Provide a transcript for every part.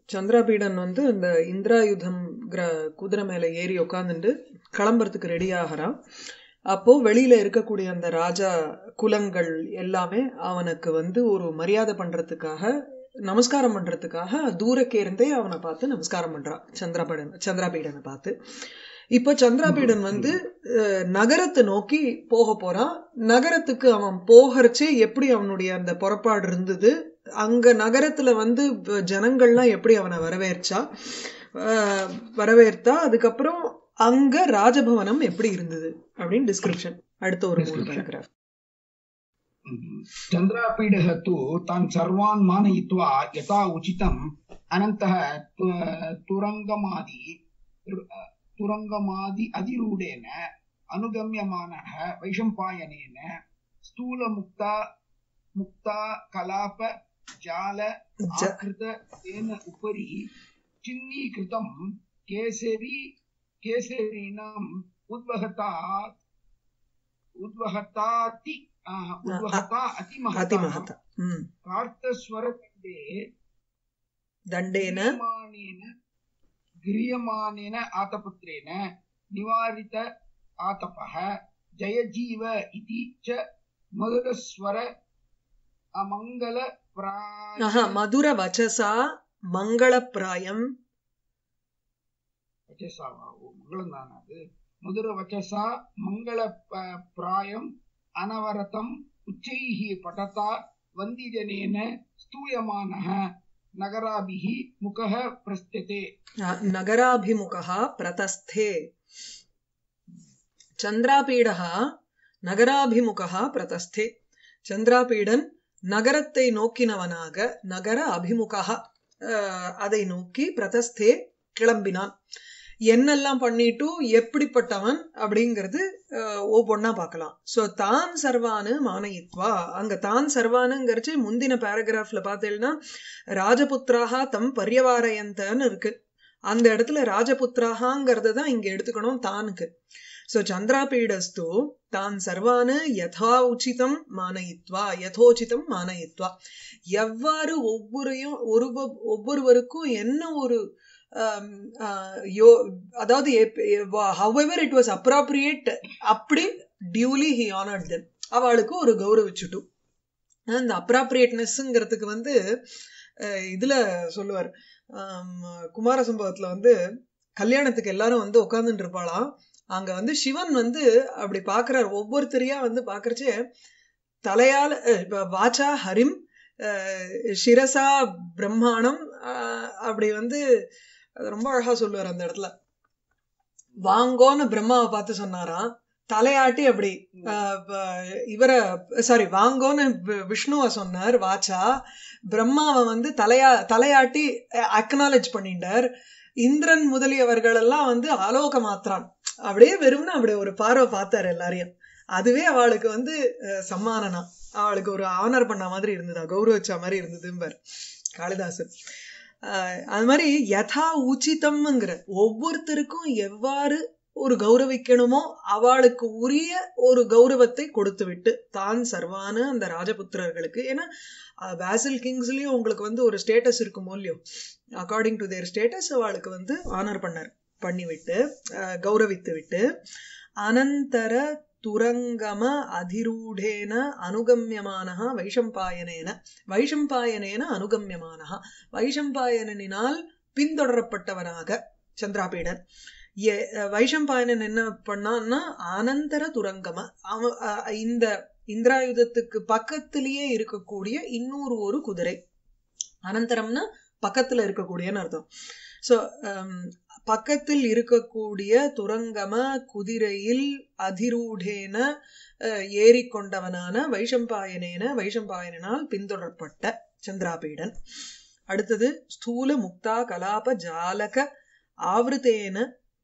சந்திராபீடன் வந்து இந்த இந்திராயுதம் குதிரை மேல ஏறி உட்காந்துட்டு கிளம்புறதுக்கு ரெடி ஆகிறான் அப்போ வெளியில இருக்கக்கூடிய அந்த ராஜா குலங்கள் எல்லாமே அவனுக்கு வந்து ஒரு மரியாதை பண்றதுக்காக நமஸ்காரம் பண்றதுக்காக தூரக்கே இருந்தே அவனை பார்த்து நமஸ்காரம் பண்றான் சந்திராபீடன் சந்திராபீடனை பார்த்து இப்ப சந்திராபீடன் வந்து நகரத்தை நோக்கி போக போறான் நகரத்துக்கு அவன் போகிறச்சே எப்படி அவனுடைய அந்த புறப்பாடு இருந்தது அங்க நகரத்துல வந்து ஜனங்கள்லாம் எப்படி அவனை வரவேற்சா வரவேற்றா அதுக்கப்புறம் அங்க ராஜபவனம் எப்படி இருந்தது அப்படின்னு டிஸ்கிரிப்ஷன் அடுத்த ஒரு மூணு பேராகிராஃப் चन्द्रापीडः तु तान् सर्वान् मानयित्वा यथा उचितम् अनन्तः तुरङ्गमादि तुरङ्गमादि अधिरूढेन अनुगम्यमानः वैशम्पायनेन स्थूलमुक्ता मुक्ता कलाप जाल आकृत तेन उपरि चिह्नीकृतं केसरी केसरीणाम् उद्वहता उद्वहताति उद्वहता अतिमहता कार्तस्वरदण्डे दण्डेन गृह्यमानेन आतपुत्रेण निवारित आतपः जयजीव इति च मधुरस्वर अमङ्गलप्राय मधुरवचसा मङ्गलप्रायम् वचसा वा ओ मङ्गलं नानात् मधुरवचसा मङ्गल प्रायम् अनवरतम् उच्चैः पठता वन्दिजनेन स्तूयमानः नगराभिः मुखः प्रस्त्यते नगराभिमुखः प्रतस्थे சந்திராபீடः நகராபிமுகா பிரதஸ்தே சந்திராபீடன் நகரத்தை நோக்கினவனாக நகர அபிமுகா அதை நோக்கி பிரதஸ்தே கிளம்பினான் என்னெல்லாம் பண்ணிட்டு எப்படிப்பட்டவன் அப்படிங்கிறது ஒவ்வொன்னா பார்க்கலாம் சோ தான் சர்வானு மானயித்வா அங்க தான் சர்வானுங்கிறச்சு முந்தின பேராகிராஃப்ல பார்த்தீங்கன்னா ராஜபுத்திராகா தம் பரியவாரயந்தன்னு இருக்கு அந்த இடத்துல ராஜபுத்திராகாங்கிறது தான் இங்க எடுத்துக்கணும் தானுக்கு சோ சந்திராபீடஸ்து தான் சர்வானு யதா உச்சிதம் மானயித்வா யதோச்சிதம் மானயித்வா எவ்வாறு ஒவ்வொருயும் ஒரு ஒவ்வொருவருக்கும் என்ன ஒரு யோ அதாவது ஹவெவர் இட் வாஸ் அப்ராப்ரியேட் அப்படி டியூலி ஹி ஆனர்ட் தென் அவளுக்கு ஒரு கௌரவிச்சுட்டு அந்த அப்ராப்ரியேட்னஸ்ங்கிறதுக்கு வந்து இதுல சொல்லுவார் குமார சம்பவத்துல வந்து கல்யாணத்துக்கு எல்லாரும் வந்து உட்காந்துட்டு இருப்பாளாம் அங்க வந்து சிவன் வந்து அப்படி பாக்குறாரு ஒவ்வொருத்தரையா வந்து பாக்குறச்சே தலையால வாச்சா ஹரிம் சிரசா பிரம்மாணம் அப்படி வந்து அது ரொம்ப அழகா சொல்லுவார் அந்த இடத்துல வாங்கோன்னு பிரம்மாவை பார்த்து சொன்னாராம் தலையாட்டி அப்படி இவரை சாரி வாங்கோன்னு விஷ்ணுவ சொன்னார் வாச்சா பிரம்மாவை வந்து தலையா தலையாட்டி அக்னாலேஜ் பண்ணிட்டார் இந்திரன் முதலியவர்கள் எல்லாம் வந்து ஆலோக மாத்திரான் அப்படியே வெறும்னு அப்படி ஒரு பார்வை பார்த்தாரு எல்லாரையும் அதுவே அவளுக்கு வந்து சம்மானனா அவளுக்கு ஒரு ஆனர் பண்ண மாதிரி இருந்ததா கௌரவிச்ச மாதிரி இருந்ததும்பர் காளிதாசன் அது மாதிரி யதா உச்சிதம்ங்கிற ஒவ்வொருத்தருக்கும் எவ்வாறு ஒரு கௌரவிக்கணுமோ அவளுக்கு உரிய ஒரு கௌரவத்தை கொடுத்து விட்டு தான் சர்வான அந்த ராஜபுத்திரர்களுக்கு ஏன்னா பேசில் கிங்ஸ்லயும் உங்களுக்கு வந்து ஒரு ஸ்டேட்டஸ் இருக்குமோ இல்லையோ அக்கார்டிங் டு தேர் ஸ்டேட்டஸ் அவளுக்கு வந்து ஆனர் பண்ணார் பண்ணிவிட்டு கௌரவித்து விட்டு அனந்தர துரங்கம அதிரூடேன அனுகமியமானஹா வைஷம்பாயனேன வைஷம்பாயனேன அனுகமியமானஹா வைஷம்பாயனினால் பின்தொடரப்பட்டவனாக சந்திராபீடன் வைஷம்பாயனன் என்ன பண்ணான்னா அனந்தர துரங்கம அவன் இந்த இந்திராயுதத்துக்கு பக்கத்திலேயே இருக்கக்கூடிய இன்னொரு ஒரு குதிரை அனந்தரம்னா பக்கத்துல இருக்கக்கூடியன்னு அர்த்தம் சோ பக்கத்தில் இருக்கக்கூடிய துரங்கம குதிரையில் அதிரூடேன ஏறிக்கொண்டவனான வைஷம்பாயனேன வைஷம்பாயனால் பின்தொடரப்பட்ட சந்திராபீடன் அடுத்தது ஸ்தூல முக்தா கலாப ஜாலக ஆவருத்தேன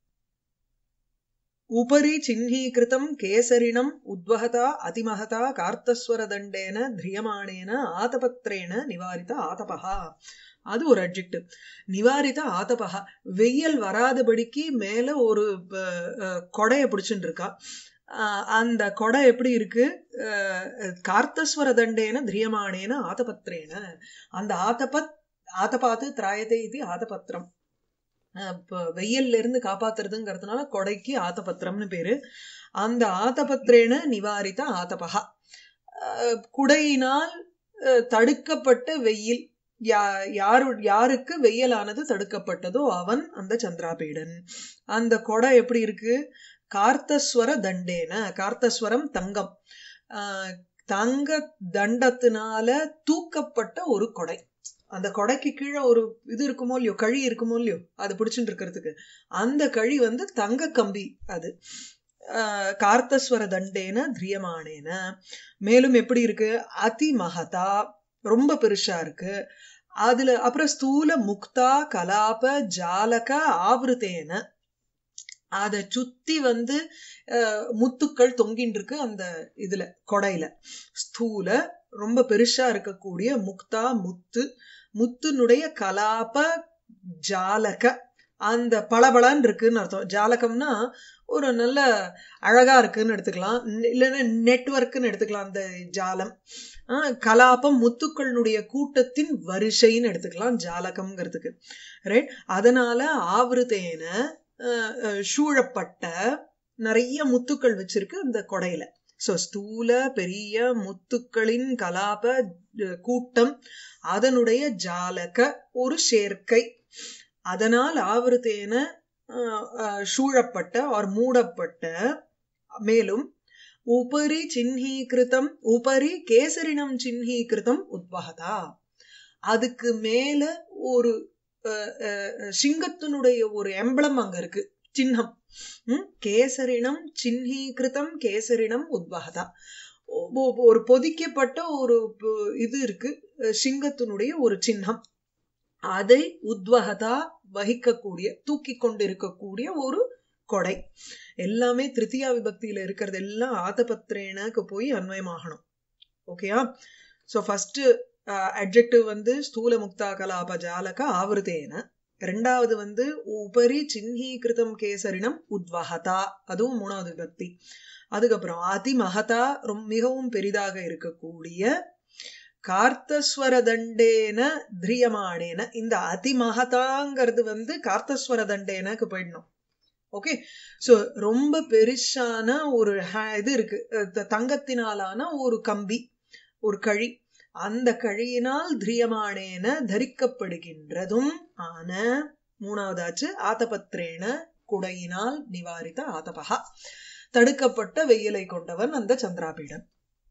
உபரி சிஹ்னீகிருதம் கேசரிணம் உத்வகதா அதிமகதா கார்த்தஸ்வரதண்டேன திரியமானேன ஆதபத்திரேன நிவாரித ஆதபகா அது ஒரு அட்ஜெக்டிவ் நிவாரித ஆதபகா வெயில் வராதபடிக்கு மேல ஒரு கொடைய பிடிச்சுட்டு இருக்கா அந்த கொடை எப்படி இருக்கு கார்த்தஸ்வர தண்டேன திரியமானேன ஆதபத்திரேன அந்த ஆதபத் ஆதபாத்து திராயத்தை இது ஆதபத்திரம் அஹ் இப்ப வெயில்ல இருந்து காப்பாத்துறதுங்கிறதுனால கொடைக்கு ஆத்தபத்திரம்னு பேரு அந்த ஆத்தபத்திரேன நிவாரித ஆத்தபகா அஹ் குடையினால் அஹ் தடுக்கப்பட்ட வெயில் யா- யாரு யாருக்கு வெயிலானது தடுக்கப்பட்டதோ அவன் அந்த சந்திராபீடன் அந்த கொடை எப்படி இருக்கு கார்த்தஸ்வர தண்டேன கார்த்தஸ்வரம் தங்கம் ஆஹ் தங்க தண்டத்தினால தூக்கப்பட்ட ஒரு கொடை அந்த கொடைக்கு கீழே ஒரு இது இருக்குமோ இல்லையோ கழி இருக்குமோ இல்லையோ அது பிடிச்சிட்டு இருக்கிறதுக்கு அந்த கழி வந்து தங்க கம்பி அது ஆஹ் கார்த்தஸ்வர தண்டேன திரியமானேன மேலும் எப்படி இருக்கு அதி மகதா ரொம்ப பெருசா இருக்கு அதுல அப்புறம் ஸ்தூல முக்தா கலாப ஜாலக ஆவருத்தேன அத சுத்தி வந்து அஹ், முத்துக்கள் தொங்கின்னு இருக்கு அந்த இதுல கொடையில ஸ்தூல ரொம்ப பெருசா இருக்கக்கூடிய முக்தா முத்து முத்துனுடைய கலாப ஜாலக அந்த பளபளன்னு இருக்குன்னு அர்த்தம் ஜாலகம்னா ஒரு நல்ல அழகா இருக்குன்னு எடுத்துக்கலாம் நெ- இல்லைன்னா நெட்வொர்க்னு எடுத்துக்கலாம் அந்த ஜாலம் ஆஹ் கலாபம் முத்துக்களுடைய கூட்டத்தின் வரிசைன்னு எடுத்துக்கலாம் ஜாலகம்ங்கிறதுக்கு ரைட் அதனால ஆவருத்தேன அஹ், அஹ், சூழப்பட்ட நிறைய முத்துக்கள் வச்சிருக்கு அந்த கொடையில சோ ஸ்தூல பெரிய முத்துக்களின் கலாப அஹ், கூட்டம் அதனுடைய ஜாலக ஒரு சேர்க்கை அதனால் ஆவருத்தேன அஹ், அஹ், சூழப்பட்ட ஆர் மூடப்பட்ட மேலும் உபரி சின்ஹீகிருதம் உபரி கேசரினம் சின்ஹீகிருதம் உத்வகதா அதுக்கு மேல ஒரு அஹ், அஹ், சிங்கத்தினுடைய ஒரு எம்பளம் அங்க இருக்கு சின்னம் ம், கேசரினம் சின்ஹீகிருதம் கேசரினம் உத்வகதா ஒ- ஒ- ஒரு பொதிக்கப்பட்ட ஒரு ப- இது இருக்கு அஹ், சிங்கத்தினுடைய ஒரு சின்னம் அதை உத்வகதா வகிக்கக்கூடிய தூக்கி கொண்டு இருக்கக்கூடிய ஒரு கொடை எல்லாமே திருத்தியா விபக்தியில இருக்கிறது எல்லாம் ஆதபத்திரேனக்கு போய் அன்வயமாகணும் ஓகேயா சோ ஃபர்ஸ்ட் அட்ஜெக்டிவ் வந்து ஸ்தூல முக்தா கலாப ஜாலக ஆவருத்தேன ரெண்டாவது வந்து உபரி சின்ஹீகிருதம் கேசரினம் உத்வகதா அதுவும் மூணாவது விபக்தி அதுக்கப்புறம் அதிமகதா ரொம்ப மிகவும் பெரிதாக இருக்கக்கூடிய கார்த்தஸ்வர தண்டேன திரியமானேன இந்த அதிமகதாங்கிறது வந்து கார்த்தஸ்வர தண்டேனக்கு போயிடணும் ஓகே சோ ரொம்ப பெருசான ஒரு ha- இது இருக்கு அஹ் த- தங்கத்தினாலான ஒரு கம்பி ஒரு கழி அந்த கழியினால் திரியமானேன தரிக்கப்படுகின்றதும் ஆன மூணாவதாச்சு ஆதபத்ரேன குடையினால் நிவாரித ஆதபகா தடுக்கப்பட்ட வெயிலை கொண்டவன் அந்த சந்திராபீடன்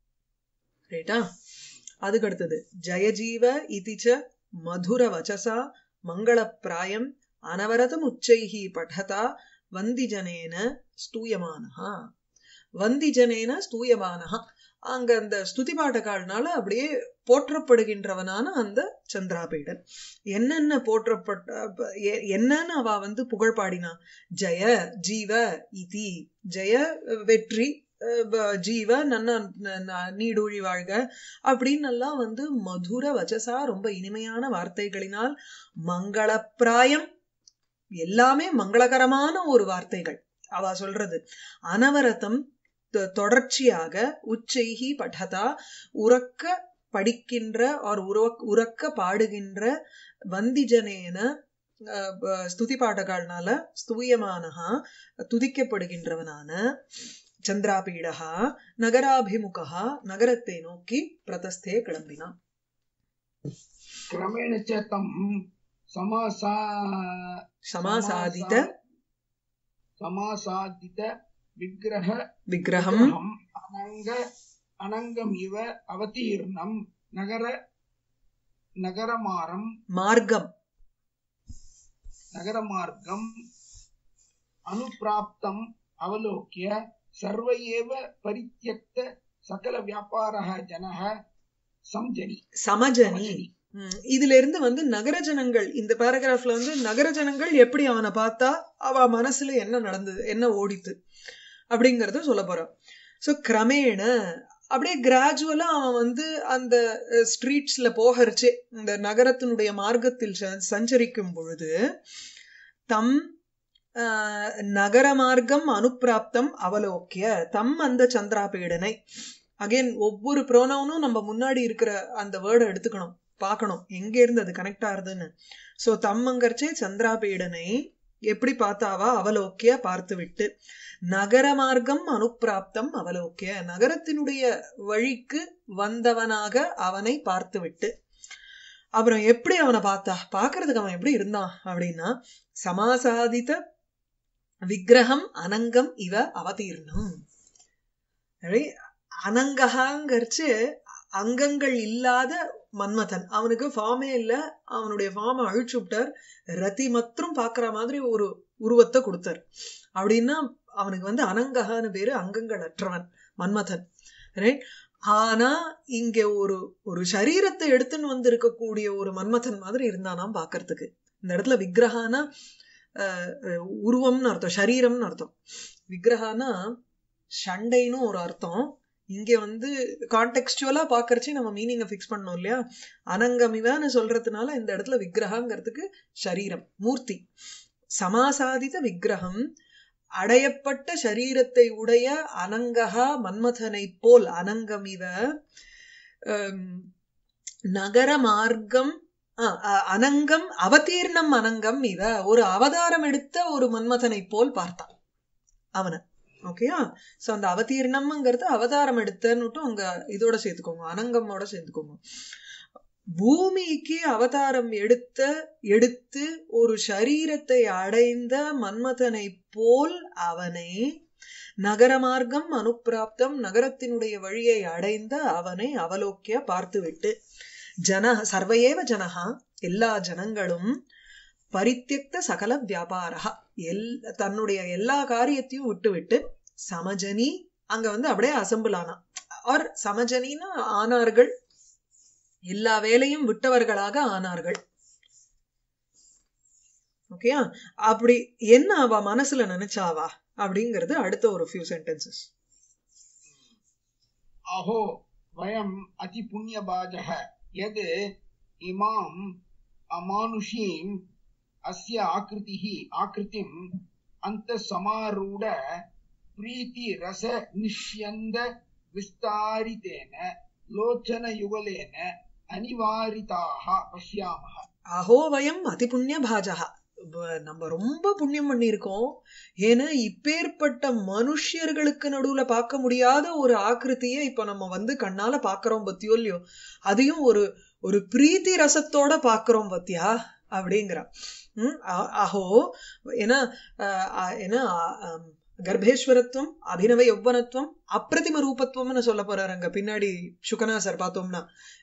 ரைட்டா அதுக்கு அடுத்தது ஜெயஜீவ இதிச்ச மதுர வச்சசா மங்களப்பிராயம் அனவரதம் உச்சைஹி படதா வந்திஜனேன ஸ்தூயமானஹா வந்திஜனேன ஸ்தூயமானஹா அங்க அந்த ஸ்துதி பாட்டக்கால்னால அப்படியே போற்றப்படுகின்றவனான அந்த சந்திராபீடன் என்னென்ன போற்றப்பட்ட அப்ப எ- என்னன்னு அவ வந்து புகழ் பாடினா ஜெய ஜீவ இதி ஜெய வெற்றி அஹ் ப- ஜீவ நன்ன ந- ந- நீடூழி வாழ்க அப்படின்னு எல்லாம் வந்து மதுர வச்சசா ரொம்ப இனிமையான வார்த்தைகளினால் மங்களப்பிராயம் எல்லாமே மங்களகரமான ஒரு வார்த்தைகள் அவ சொல்றது அனவரதம் தொ- தொடர்ச்சியாக உச்சைகி படதா உறக்க படிக்கின்ற ஒரு உறக்க பாடுகின்ற வந்திஜனேன அஹ், ப- ஸ்துதி பாடகால்னால ஸ்தூயமானஹா துதிக்கப்படுகின்றவனான சந்திராபீடகா நகராபிமுகா நகரத்தை நோக்கி பிரதஸ்தே கிளம்பினான் क्रमेण च तं समासा சமாசாதித समासादित विग्रह விக்கிரகம் विग्रहम् अनङ्ग अनङ्गम् इव अवतीर्णं नगर नगरमारं மார்க்கம் नगरमार्गम् अनुप्राप्तम् अवलोक्य सर्व एव परित्यक्त सकलव्यापारः जनः संजनि சமஜனி समजनि ம், இதுல இருந்து வந்து நகர ஜனங்கள் இந்த பேராகிராஃப்ல வந்து நகர ஜனங்கள் எப்படி அவனை பார்த்தா அவ மனசுல என்ன நடந்தது என்ன ஓடித்து அப்படிங்கறத சொல்ல போறான் சோ கிரமேண அப்படியே கிராஜுவலா அவன் வந்து அந்த ஸ்ட்ரீட்ஸ்ல போகரிச்சு இந்த நகரத்தினுடைய மார்க்கத்தில் ச- சஞ்சரிக்கும் பொழுது தம் ஆஹ், நகர மார்க்கம் அனுப்பிராப்தம் அவலோக்கிய தம் அந்த சந்திராபீடனை அகைன் ஒவ்வொரு ப்ரோனவுனும் நம்ம முன்னாடி இருக்கிற அந்த வேர்டை எடுத்துக்கணும் பார்க்கணும் எங்க இருந்து அது கனெக்ட் ஆகுதுன்னு சோ தம்மங்கர்ச்சே சந்திராபீடனை எப்படி பார்த்தாவா அவலோக்கிய பார்த்து விட்டு நகர மார்க்கம் அனுப்பிராப்தம் அவலோக்கிய நகரத்தினுடைய வழிக்கு வந்தவனாக அவனை பார்த்து விட்டு அப்புறம் எப்படி அவனை பார்த்தா பார்க்கறதுக்கு அவன் எப்படி இருந்தான் அப்படின்னா சமாசாதித விக்கிரகம் அனங்கம் இவ அவதீர்ணம் Right? அனங்ககாங்கிறச்சு அங்கங்கள் இல்லாத மன்மதன் அவனுக்கு ஃபார்மே இல்ல அவனுடைய ஃபார்மை அழிச்சு விட்டார் ரதி மற்றும் பாக்குற மாதிரி ஒரு உருவத்தை கொடுத்தார் அப்படின்னா அவனுக்கு வந்து அனங்ககான்னு பேரு அங்கங்கள் அற்றவன் மன்மதன் ரைட் ஆனா இங்க ஒரு ஒரு சரீரத்தை எடுத்துன்னு வந்து இருக்கக்கூடிய ஒரு மன்மதன் மாதிரி இருந்தானாம் பாக்குறதுக்கு இந்த இடத்துல விக்கிரகானா அஹ், அஹ், உருவம்னு அர்த்தம் சரீரம்னு அர்த்தம் விக்கிரகானா சண்டைன்னு ஒரு அர்த்தம் இங்க வந்து கான்டெக்ஸ்டுவலா பாக்கறச்சு நம்ம மீனிங்கை ஃபிக்ஸ் பண்ணோம் இல்லையா அனங்கமிவான்னு சொல்றதுனால இந்த இடத்துல விக்கிரகங்கிறதுக்கு சரீரம் மூர்த்தி சமாசாதித விக்கிரகம் அடையப்பட்ட சரீரத்தை உடைய அனங்ககா மன்மதனை போல் அனங்கமிவ ஹம், நகர மார்க்கம் ஆ, அ, அனங்கம் அவதீர்ணம் அனங்கம் இவ ஒரு அவதாரம் எடுத்த ஒரு மன்மதனை போல் பார்த்தான் அவனை ஓகேயா சோ அந்த அவதீர்ணம்ங்கிறது அவதாரம் எடுத்தன்னுட்டும் அங்க இதோட சேர்த்துக்கோங்க அனங்கமோட சேர்த்துக்கோங்க பூமிக்கு அவதாரம் எடுத்த எடுத்து ஒரு சரீரத்தை அடைந்த மன்மதனை போல் அவனை நகர மார்க்கம் அனுப்பிராப்தம் நகரத்தினுடைய வழியை அடைந்த அவனை அவலோக்கிய பார்த்துவிட்டு ஜன சர்வையேவ ஜனகா எல்லா ஜனங்களும் பரித்தியக்த சகல வியாபாரா எல் தன்னுடைய எல்லா காரியத்தையும் விட்டுவிட்டு சமஜனி அங்க வந்து அப்படியே அசம்பிள் ஆனான் ஆர் சமஜனின்னா ஆனார்கள் எல்லா வேலையும் விட்டவர்களாக ஆனார்கள் ஓகேயா அப்படி என்ன அவ மனசுல நினைச்சாவா அப்படிங்கிறது அடுத்த ஒரு ஃபியூ சென்டென்சஸ் अहो वयम् अतिपुण्यभाजः यद् इमाम् अमानुषीम् अस्य आकृतिः आकृतिम् अन्तःसमारूढ प्रीतिरसनिष्यन्द विस्तारितेन लोचनयुगलेन अनिवारिताः पश्यामः அஹோ வயம் அதி புண்ணிய பாஜகா வ- நம்ம ரொம்ப புண்ணியம் பண்ணியிருக்கோம் ஏன்னா இப்பேற்பட்ட மனுஷியர்களுக்கு நடுவுல பார்க்க முடியாத ஒரு ஆக்கிருத்தியை இப்ப நம்ம வந்து கண்ணால பாக்குறோம் பத்தியோ இல்லையோ அதையும் ஒரு ஒரு பிரீத்தி ரசத்தோட பாக்குறோம் பத்தியா அப்படிங்கிறா ம், அ- அஹோ ஏன்னா அஹ், அஹ், ஏன்னா அஹ், கர்ப்பேஸ்வரத்துவம் அபிநவ யௌவனத்துவம் அப்பிரதிம ரூபத்துவம்னு சொல்ல போறாரு அங்க பின்னாடி சுகனா சார் பார்த்தோம்னா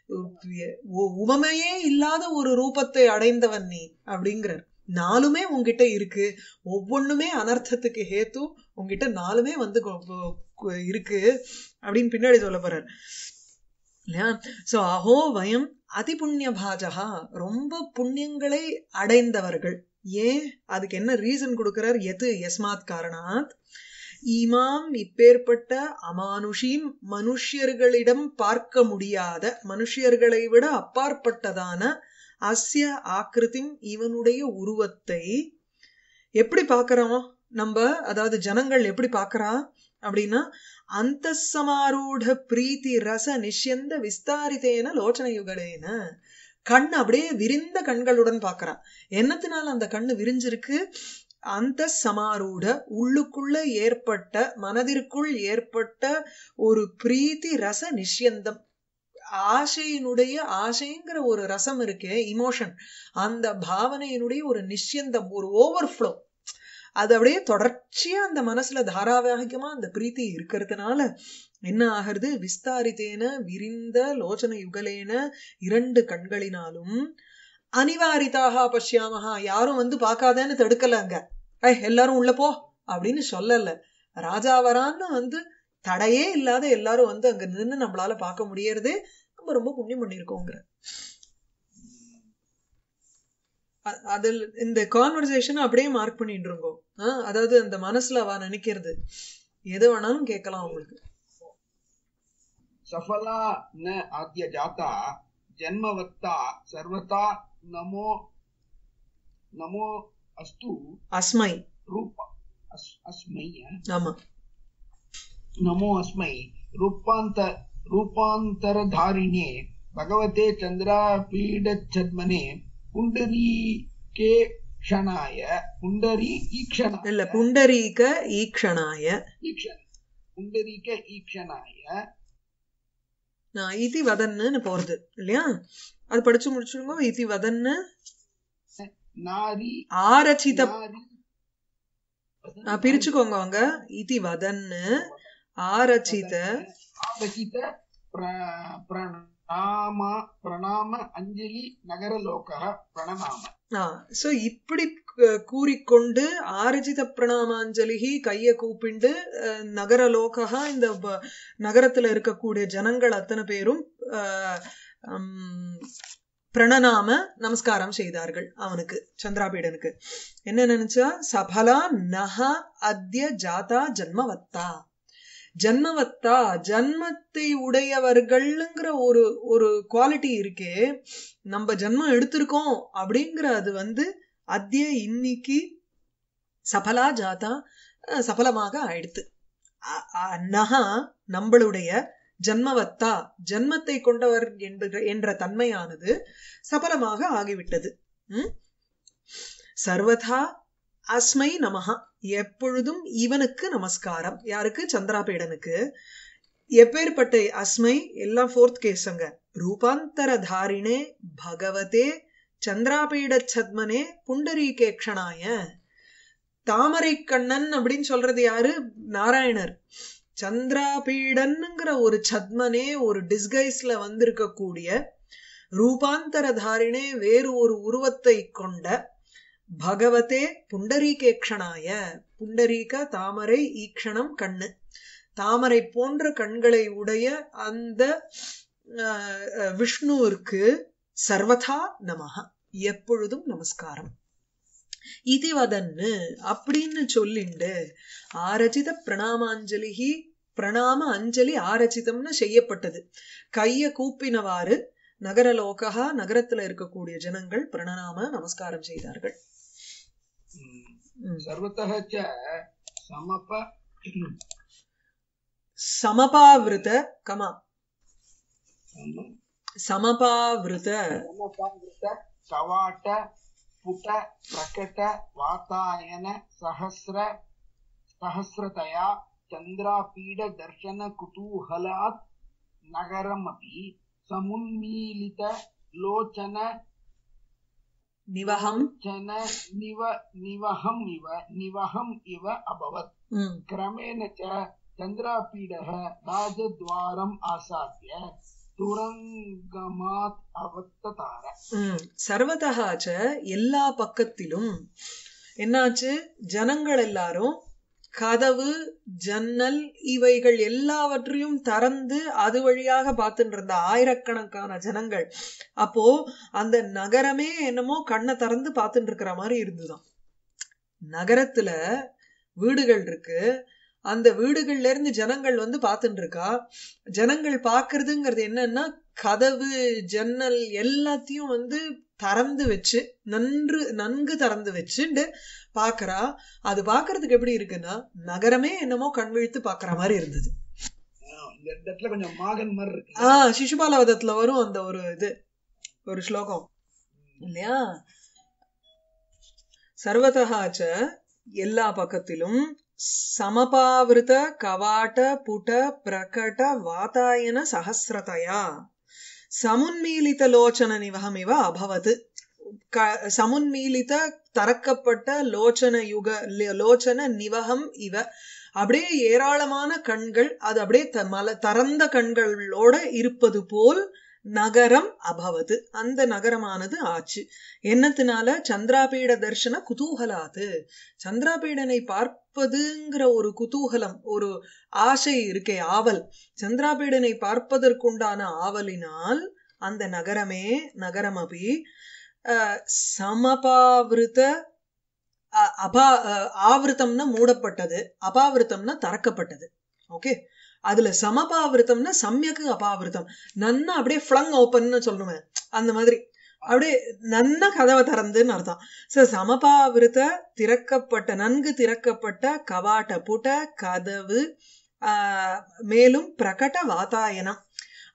உ- உவமையே இல்லாத ஒரு ரூபத்தை அடைந்தவன் நீ அப்படிங்கிறார் நாலுமே உன்கிட்ட இருக்கு ஒவ்வொன்றுமே அனர்த்தத்துக்கு ஹேத்து உன்கிட்ட நாலுமே வந்து கொ- கொ- கொ- இருக்கு அப்படின்னு பின்னாடி சொல்ல போறார் இல்லையா சோ அஹோ வயம் அதி புண்ணிய பாஜகா ரொம்ப புண்ணியங்களை அடைந்தவர்கள் ஏன் அதுக்கு என்ன ரீசன் கொடுக்கிறார் எது எஸ்மாத் காரணாத் இமாம் இப்பேற்பட்ட அமானுஷீம் மனுஷ்யர்களிடம் பார்க்க முடியாத மனுஷ்யர்களை விட அப்பாற்பட்டதான அஸ்ய ஆக்கிருதிம் இவனுடைய உருவத்தை எப்படி பார்க்கறோம் நம்ம அதாவது ஜனங்கள் எப்படி பார்க்கறா அப்படின்னா அந்த சமாரூட பிரீத்தி ரச நிஷ்யந்த விஸ்தாரித்தேன லோச்சன யுகலேன கண் அப்படியே விரிந்த கண்களுடன் பார்க்கறா என்னத்தினால அந்த கண்ணு விரிஞ்சிருக்கு அந்த சமாரூட உள்ளுக்குள்ள ஏற்பட்ட மனதிற்குள் ஏற்பட்ட ஒரு பிரீத்தி ரச நிஷ்யந்தம் ஆசையினுடைய ஆசைங்கிற ஒரு ரசம் இருக்கே இமோஷன் அந்த பாவனையினுடைய ஒரு நிஷ்யந்தம் ஒரு ஓவர்ஃப்ளோ அது அப்படியே தொடர்ச்சியா அந்த மனசுல தாராவாகிகமா அந்த பிரீத்தி இருக்கிறதுனால என்ன ஆகிறது விஸ்தாரித்தேன விரிந்த லோச்சன யுகலேன இரண்டு கண்களினாலும் அனிவாரிதாக பஷ்யாமஹா யாரும் வந்து பார்க்காதேன்னு தடுக்கல அங்க ஐய் எல்லாரும் உள்ள போ அப்படின்னு சொல்லல ராஜா வரான்னு வந்து தடையே இல்லாத எல்லாரும் வந்து அங்க நின்னு நம்மளால பார்க்க முடியறதே நம்ம ரொம்ப புண்ணியம் பண்ணிருக்கோங்கிற அ- அதில் இந்த கான்வர்சேஷன் அப்படியே மார்க் பண்ணிட்டு இருக்கோம் ஆஹ் அதாவது அந்த மனசுல அவ நினைக்கிறது எது வேணாலும் கேட்கலாம் அவங்களுக்கு सफला न आद्य जाता जन्मवत्ता सर्वथा नमो नमो अस्तु அஸ்மை रूप अस्, अस्मै ஆமா नमो अस्मै रूपान्त रूपान्तरधारिणे भगवते चन्द्रापीडच्छद्मने पुण्डरीके क्षणाय पुण्डरी ईक्षणाय இல்ல புண்டரீக ஈக்ஷணாய ईक्षण पुण्डरीक ईक्षणाय நான் இதி வதன்னு போறது இல்லையா அது படிச்சு முடிச்சிருங்க இதி வதன்னு नारी ஆரச்சித नारी ஆ, பிரிச்சுக்கோங்க அவங்க இதி வதன்னு ஆரச்சித आरचित प्र- प्रणाम प्रणाम अञ्जलி நகரலோகः பிரணநாம சோ இப்படி க- கூறிக்கொண்டு ஆரஜித பிரணாமாஞ்சலிகி கைய கூப்பிண்டு அஹ், நகரலோகா இந்த ப- நகரத்துல இருக்கக்கூடிய ஜனங்கள் அத்தனை பேரும் அஹ், ஹம், பிரணநாம நமஸ்காரம் செய்தார்கள் அவனுக்கு சந்திராபீடனுக்கு என்ன நினைச்சா சபலா நஹ அத்ய ஜாதா ஜன்மவத்தா ஜன்மவத்தா ஜன்மத்தை உடையவர்கள்ங்கிற ஒரு ஒரு குவாலிட்டி இருக்கே நம்ம ஜன்மம் எடுத்திருக்கோம் அப்படிங்கிற அது வந்து அத்திய இன்னைக்கு சபலா ஜாதா அஹ், சபலமாக ஆயிடுத்து அ- அ- நகா நம்மளுடைய ஜன்மவத்தா ஜன்மத்தை கொண்டவர் என்பது என்ற தன்மையானது சபலமாக ஆகிவிட்டது ம்? சர்வதா அஸ்மை நமஹா எப்பொழுதும் இவனுக்கு நமஸ்காரம் யாருக்கு சந்திராபீடனுக்கு எப்பேற்பட்ட அஸ்மை எல்லாம் ஃபோர்த் கேஸங்க ரூபாந்தர தாரிணே பகவதே சந்திராபீட சத்மனே புண்டரீகேக்ஷணாய தாமரை கண்ணன் அப்படின்னு சொல்றது யாரு நாராயணர் சந்திராபீடன்ங்கிற ஒரு சத்மனே ஒரு டிஸ்கைஸ்ல வந்திருக்கக்கூடிய ரூபாந்தர தாரிணே வேறு ஒரு உருவத்தை கொண்ட பகவதே புண்டரீகேக்ஷணாய புண்டரீக தாமரை ஈக்ஷணம் கண்ணு தாமரை போன்ற கண்களை உடைய அந்த அஹ், அஹ், விஷ்ணுவிற்கு சர்வதா நமஹ எப்பொழுதும் நமஸ்காரம் இது வதன்னு அப்படின்னு சொல்லிண்டு ஆரச்சித பிரணாமாஞ்சலிகி பிரணாம அஞ்சலி ஆரச்சிதம்னு செய்யப்பட்டது கைய கூப்பினவாறு நகரலோகா நகரத்துல இருக்கக்கூடிய ஜனங்கள் பிரணாம நமஸ்காரம் செய்தார்கள் ம். सर्वतः च समप சமபாவிருத கமா சமபாவிருத समपावृत कवाट पुट प्रकट वातायन सहस्र सहस्रतया चन्द्रापीड दर्शन कुतूहलात् नगरमपि समुन्मीलित लोचन நிவகம் लोचन निव निवहम् इव निवहम् इव अभवत् ம். क्रमेण च चन्द्रापीडः राजद्वारम् आसाद्य तुरङ्गमात् अवत्ततार ம். சர்வதகாச்ச எல்லா பக்கத்திலும் என்னாச்சு ஜனங்கள் எல்லாரும் கதவு ஜன்னல் இவைகள் எல்லாவற்றையும் திறந்து அது வழியாக பார்த்துட்டு இருந்த ஆயிரக்கணக்கான ஜனங்கள் அப்போ அந்த நகரமே என்னமோ கண்ணை திறந்து பார்த்துட்டு இருக்கிற மாதிரி இருந்துதான் நகரத்துல வீடுகள் இருக்கு அந்த வீடுகள்ல இருந்து ஜனங்கள் வந்து பார்த்துட்டு இருக்கா ஜனங்கள் பார்க்கிறதுங்கிறது என்னன்னா கதவு ஜன்னல் எல்லாத்தையும் வந்து திறந்து வச்சு நன்று நன்கு திறந்து வச்சுண்டு பாக்குறா அது பாக்குறதுக்கு எப்படி இருக்குன்னா நகரமே என்னமோ கண் விழித்து பாக்குற மாதிரி இருந்தது ஆஹ் இந்த இடத்துல கொஞ்சம் மாகன் மாதிரி இருக்கு ஆஹ் சிசுபாலவதத்துல வரும் அந்த ஒரு இது ஒரு ஸ்லோகம் இல்லையா சர்வதகாச்ச எல்லா பக்கத்திலும் சமபாவிருத கவாட்ட புட பிரகட வாதாயன சஹசிரதயா சமுன்மீலித லோச்சன நிவகம் இவ அபவது க- சமுன்மீலித தரக்கப்பட்ட லோச்சன யுக லி- லோச்சன நிவகம் இவ அப்படியே ஏராளமான கண்கள் அது அப்படியே த- மல தரந்த கண்களோட இருப்பது போல் நகரம் அபவது அந்த நகரமானது ஆச்சு என்னத்தினால சந்திராபீட தர்ஷன குதூகலாது சந்திராபீடனை பார்ப்பதுங்கிற ஒரு குதூகலம் ஒரு ஆசை இருக்கே ஆவல் சந்திராபீடனை பார்ப்பதற்குண்டான ஆவலினால் அந்த நகரமே நகரமபி அஹ், சமபாவிருத அ- அபா அஹ், ஆவிருத்தம்னா மூடப்பட்டது அபாவிருத்தம்னா திறக்கப்பட்டது ஓகே அதுல சமபாவிருத்தம்னா சமயக்கு அபாவிருத்தம் நன்னா அப்படியே ஃப்ளங் ஓப்பன்னு சொல்லுவேன் அந்த மாதிரி அப்படியே நன்னா கதவை திறந்துன்னு அர்த்தம் சோ சமபாவிருத்த திறக்கப்பட்ட நன்கு திறக்கப்பட்ட கவாட்ட புட கதவு ஆஹ், மேலும் பிரகட வாதாயனம்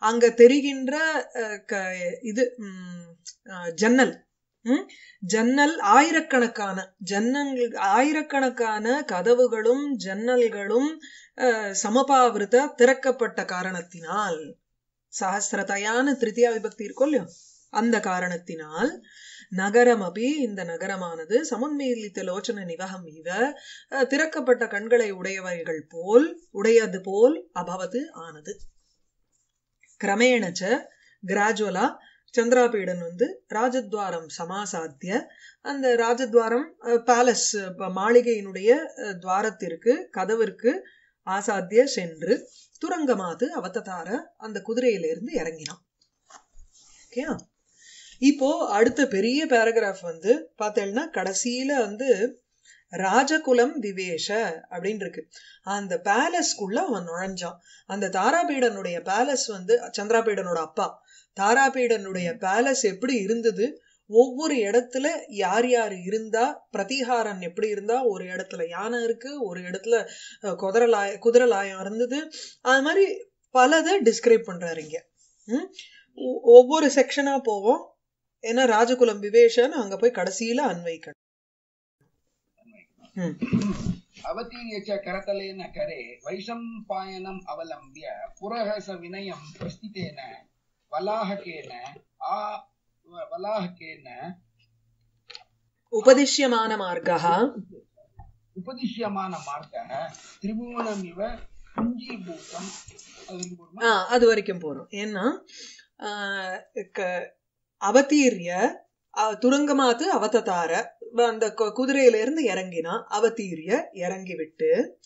அங்க தெரிகின்ற அஹ், க- இது ம், அஹ், ஜன்னல் ம்? ஜன்னல் ஆயிரக்கணக்கான ஜன்னல் ஆயிரக்கணக்கான கதவுகளும் ஜன்னல்களும் அஹ், சமபாவிருத திறக்கப்பட்ட காரணத்தினால் சஹசிரதயான திருத்தியா விபக்தி இருக்கும் இல்லையோ அந்த காரணத்தினால் நகரம் அபி இந்த நகரமானது சமுன்மீலித்த லோச்சன நிவகம் இவ அஹ், திறக்கப்பட்ட கண்களை உடையவைகள் போல் உடையது போல் அபவது ஆனது கிரமேணச்ச கிராஜுவலா சந்திராபீடன் வந்து ராஜத்வாரம் சமாசாத்திய அந்த ராஜத்வாரம் பேலஸ் மாளிகையினுடைய அஹ், துவாரத்திற்கு கதவிற்கு ஆசாத்திய சென்று துரங்கமாது அவததார அந்த குதிரையிலிருந்து இறங்கினான் ஓகே இப்போ அடுத்த பெரிய பேராகிராஃப் வந்து பார்த்தேன்னா கடைசியில வந்து ராஜகுலம் விவேஷ அப்படின்னு இருக்கு அந்த பேலஸ்க்குள்ள அவன் நுழைஞ்சான் அந்த தாராபீடனுடைய பேலஸ் வந்து சந்திராபீடனோட அப்பா தாராபீடனுடைய பேலஸ் எப்படி இருந்தது ஒவ்வொரு இடத்துல யார் யார் இருந்தா பிரதிகாரன் எப்படி இருந்தா ஒரு இடத்துல யானை இருக்கு ஒரு இடத்துல அஹ், குதிரலாய குதிரலாயம் இருந்தது அது மாதிரி பலதை டிஸ்கிரைப் பண்றாரு இங்க ம்? ஒ- ஒவ்வொரு செக்ஷனா போவோம் ஏன்னா ராஜகுலம் விவேஷன்னு அங்க போய் கடைசியில அன்வைக்கணும் ம். अवतीर्य च करतलेन करे वैशम्पायनम् अवलम्ब्य पुरः स विनयं प्रस्थितेन वलाहकेन आ वलाहकेन உபதிஷ்யமான மார்க்கா उपदिश्यमानमार्गः त्रिभुवनमिव पुञ्जीभूतम् அதுக்கு போடுமா? ஆ அது வரைக்கும் போறோம் ஏன்னா ஆஹ், க- அவதீரிய அ- துரங்கமாத்து அவததார வ- அந்த கு- குதிரையில இருந்து இறங்கினா அவதீரிய இறங்கி விட்டு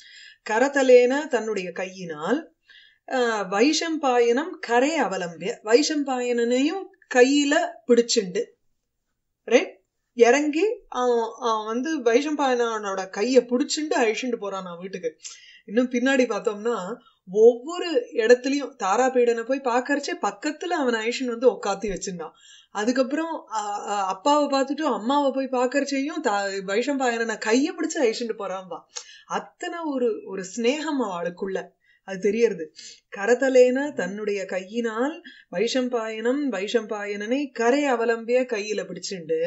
கரதலேன தன்னுடைய கையினால் ஆஹ், வைஷம்பாயனம் கரை அவலம்பிய வைஷம்பாயனனையும் கையில பிடிச்சுண்டு ரைட் இறங்கி அவன் அவன் வந்து வைஷம்பாயனனோட கைய பிடிச்சுண்டு அழிச்சுண்டு போறான் நான் வீட்டுக்கு இன்னும் பின்னாடி பார்த்தோம்னா ஒவ்வொரு இடத்துலயும் தாராபீடனை போய் பார்க்கறச்சே பக்கத்துல அவன் ஐஷன் வந்து உட்காத்தி வச்சிருந்தான் அதுக்கப்புறம் அ- அ- அப்பாவை பார்த்துட்டு அம்மாவை போய் பார்க்கறச்சையும் தா வைஷம்பாயனை கைய பிடிச்சு ஐஷன்ட்டு போறான்பா அத்தனை ஒரு ஒரு ஸ்நேகம் அவளுக்குள்ள அது தெரியறது கரதலேன தன்னுடைய கையினால் வைஷம்பாயனம் வைஷம்பாயனனை கரை அவலம்பிய கையில பிடிச்சுண்டு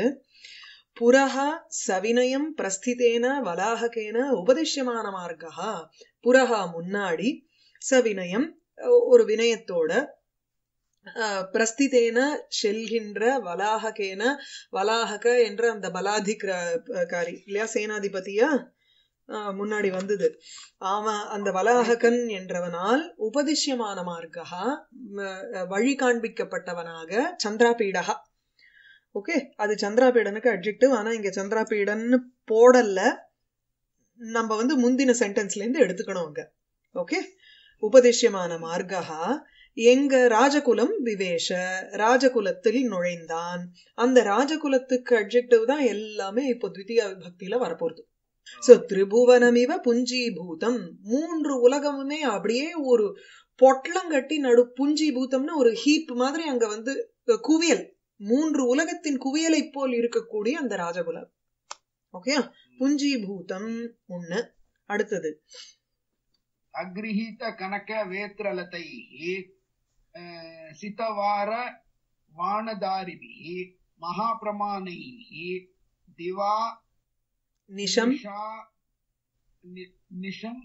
புரஹா சவினயம் பிரஸ்திதேன வலாஹகேன உபதிஷ்யமான மார்க்கா புரஹா முன்னாடி சவினயம் அஹ் ஒரு வினயத்தோட அஹ், பிரஸ்திதேன செல்கின்ற வலாஹகேன வலாஹக என்ற அந்த பலாதிகாரி இல்லையா சேனாதிபதியா அஹ், முன்னாடி வந்தது அவன் அந்த வலாஹகன் என்றவனால் உபதிஷ்யமான மார்க்கா வழி காண்பிக்கப்பட்டவனாக சந்திராபீடகா ஓகே அது சந்திராபீடனுக்கு அட்ஜெக்டிவ் ஆனா இங்க சந்திராபீடன்னு போடல நம்ம வந்து முந்தின சென்டென்ஸ்ல இருந்து எடுத்துக்கணும் அங்க ஓகே உபதிஷ்யமான மார்க்கா எங்க ராஜகுலம் விவேஷ ராஜகுலத்தில் நுழைந்தான் அந்த ராஜகுலத்துக்கு அட்ஜெக்டிவ் தான் எல்லாமே இப்போ த்விதியா விபக்தியில வரப்போகுது சோ திரிபுவனமிவ புஞ்சீபூதம் மூன்று உலகமுமே அப்படியே ஒரு பொட்டலங்கட்டி நடு புஞ்சீபூதம்னு ஒரு ஹீப் மாதிரி அங்க வந்து அஹ், குவியல் மூன்று உலகத்தின் குவியலை போல் இருக்கக்கூடிய அந்த ராஜகுலம் ஓகே புஞ்சீபூதம் ஒண்ணு அடுத்தது अगृहीत कनक वेत्रलतैः अ, सितवार वाणदारिभिः महाप्रमाणैः दिवा நிஷம் निशा नि- निशम्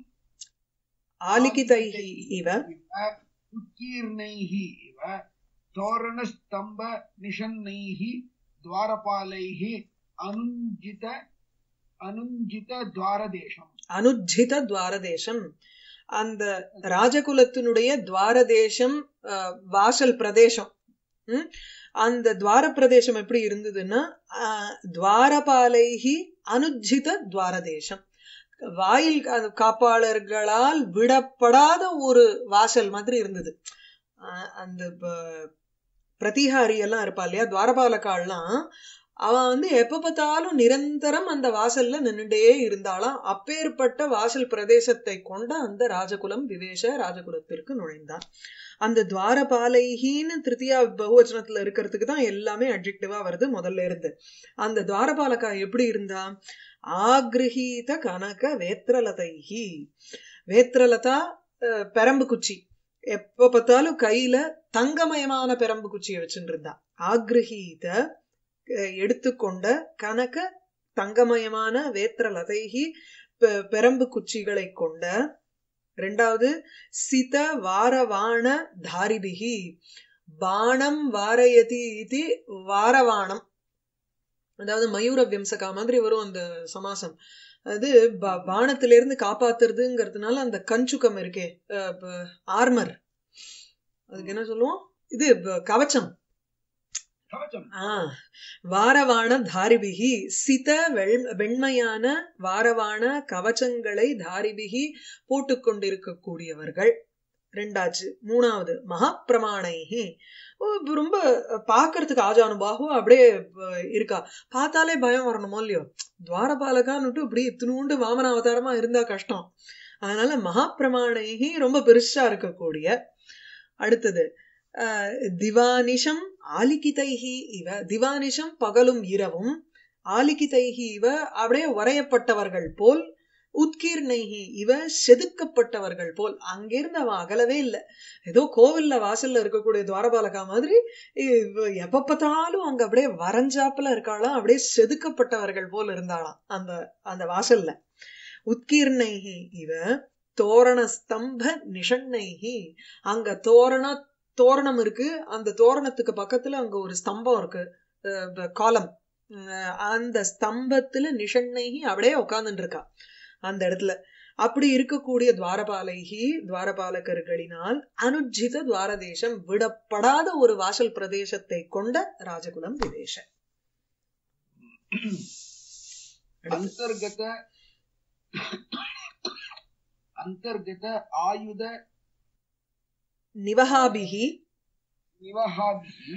ஆலிகிதைஹி இவ इव उत्कीर्णैः इव तोरणस्तम्भ निषन्नैः द्वारपालैः अनुञ्जित अनुञ्जित द्वारदेशम् அனுஜ்ஜித துவாரதேசம் அந்த ராஜகுலத்தினுடைய துவாரதேசம் அஹ், வாசல் பிரதேசம் ம்? அந்த துவார பிரதேசம் எப்படி இருந்ததுன்னா அஹ், துவாரபாலைகி அனுஜ்ஜித துவாரதேசம் வாயில் கா- காப்பாளர்களால் விடப்படாத ஒரு வாசல் மாதிரி இருந்தது அஹ், அந்த ப- பிரதிகாரி எல்லாம் இருப்பா இல்லையா துவாரபாலக்கால்லாம் அவன் வந்து எப்ப பார்த்தாலும் நிரந்தரம் அந்த வாசல்ல நின்னுட்டே இருந்தாளாம் அப்பேற்பட்ட வாசல் பிரதேசத்தை கொண்ட அந்த ராஜகுலம் விவேஷ ராஜகுலத்திற்கு நுழைந்தான் அந்த துவாரபாலைகின்னு திருத்தியா பகுவச்சனத்துல இருக்கிறதுக்கு தான் எல்லாமே அட்ஜெக்டிவா வருது முதல்ல இருந்து அந்த துவாரபாலகா எப்படி இருந்தா ஆக்ரஹீத கனக வேத்ரலதைஹி வேத்ரலதா அஹ், பெரம்பு குச்சி எப்ப பார்த்தாலும் கையில தங்கமயமான பெரம்பு குச்சியை வச்சுட்டு இருந்தா ஆக்ரஹீத அஹ், எடுத்துக்கொண்ட கனக தங்கமயமான வேத்திர லதைகி பெ- பெரம்பு குச்சிகளை கொண்ட ரெண்டாவது சித வாரவாண தாரிபிகி பாணம் வாரயதி இது வாரவாணம் அதாவது மயூர வியம்சகா மாதிரி வரும் அந்த சமாசம் அது பா- பாணத்திலிருந்து காப்பாத்துறதுங்கிறதுனால அந்த கஞ்சுகம் இருக்கே ஆர்மர் அதுக்கு என்ன சொல்லுவோம் இது ப- கவச்சம் கவச்சம் ஆ வாரவாண தாரிபிகி சித வெள் வெண்மையான வாரவாண கவச்சங்களை தாரிபிகி போட்டுக்கொண்டிருக்கக்கூடியவர்கள் ரெண்டாச்சு மூணாவது மகாப்பிரமாணைகி ஓ, இப்ப ரொம்ப பாக்குறதுக்கு ஆஜானுபாகு அப்படியே அஹ், இருக்கா பார்த்தாலே பயம் வரணுமோ இல்லையோ துவாரபாலகான்னுட்டு இப்படி இத்தினூண்டு வாமன அவதாரமா இருந்தா கஷ்டம் அதனால மகாப்பிரமாணைகி ரொம்ப பெருசா இருக்கக்கூடிய அடுத்தது அஹ், திவானிஷம் ஆலிகிதைஹி இவ திவானிஷம் பகலும் இரவும் ஆலிகிதைஹி இவ அப்படியே வரையப்பட்டவர்கள் போல் உத்கீர்ணைஹி இவ செதுக்கப்பட்டவர்கள் போல் அங்கிருந்து அவன் அகலவே இல்லை ஏதோ கோவில்ல வாசல்ல இருக்கக்கூடிய துவாரபாலகா மாதிரி இவ எப்ப பார்த்தாலும் அங்க அப்படியே வரைஞ்சாப்புல இருக்காளாம் அப்படியே செதுக்கப்பட்டவர்கள் போல் இருந்தாளாம் அந்த அந்த வாசல்ல உத்கீர்ணைஹி இவ தோரண ஸ்தம்ப நிஷண்ணைஹி அங்க தோரண தோரணம் இருக்கு அந்த தோரணத்துக்கு பக்கத்துல அங்க ஒரு ஸ்தம்பம் இருக்கு காலம் அந்த ஸ்தம்பத்துல நிஷண்ணைஹி அப்படியே உட்கார்ந்துட்டு இருக்கா அந்த இடத்துல அப்படி இருக்கக்கூடிய துவாரபாலைகி துவாரபாலகர்களினால் அனுஜித துவாரதேசம் விடப்படாத ஒரு வாசல் பிரதேசத்தை கொண்ட ராஜகுலம் விதேச ಅಂತರ್ಗತ ಅಂತರ್ಗತ ಆಯುಧ நிவஹாபிகி ನಿವಹಾಭಿ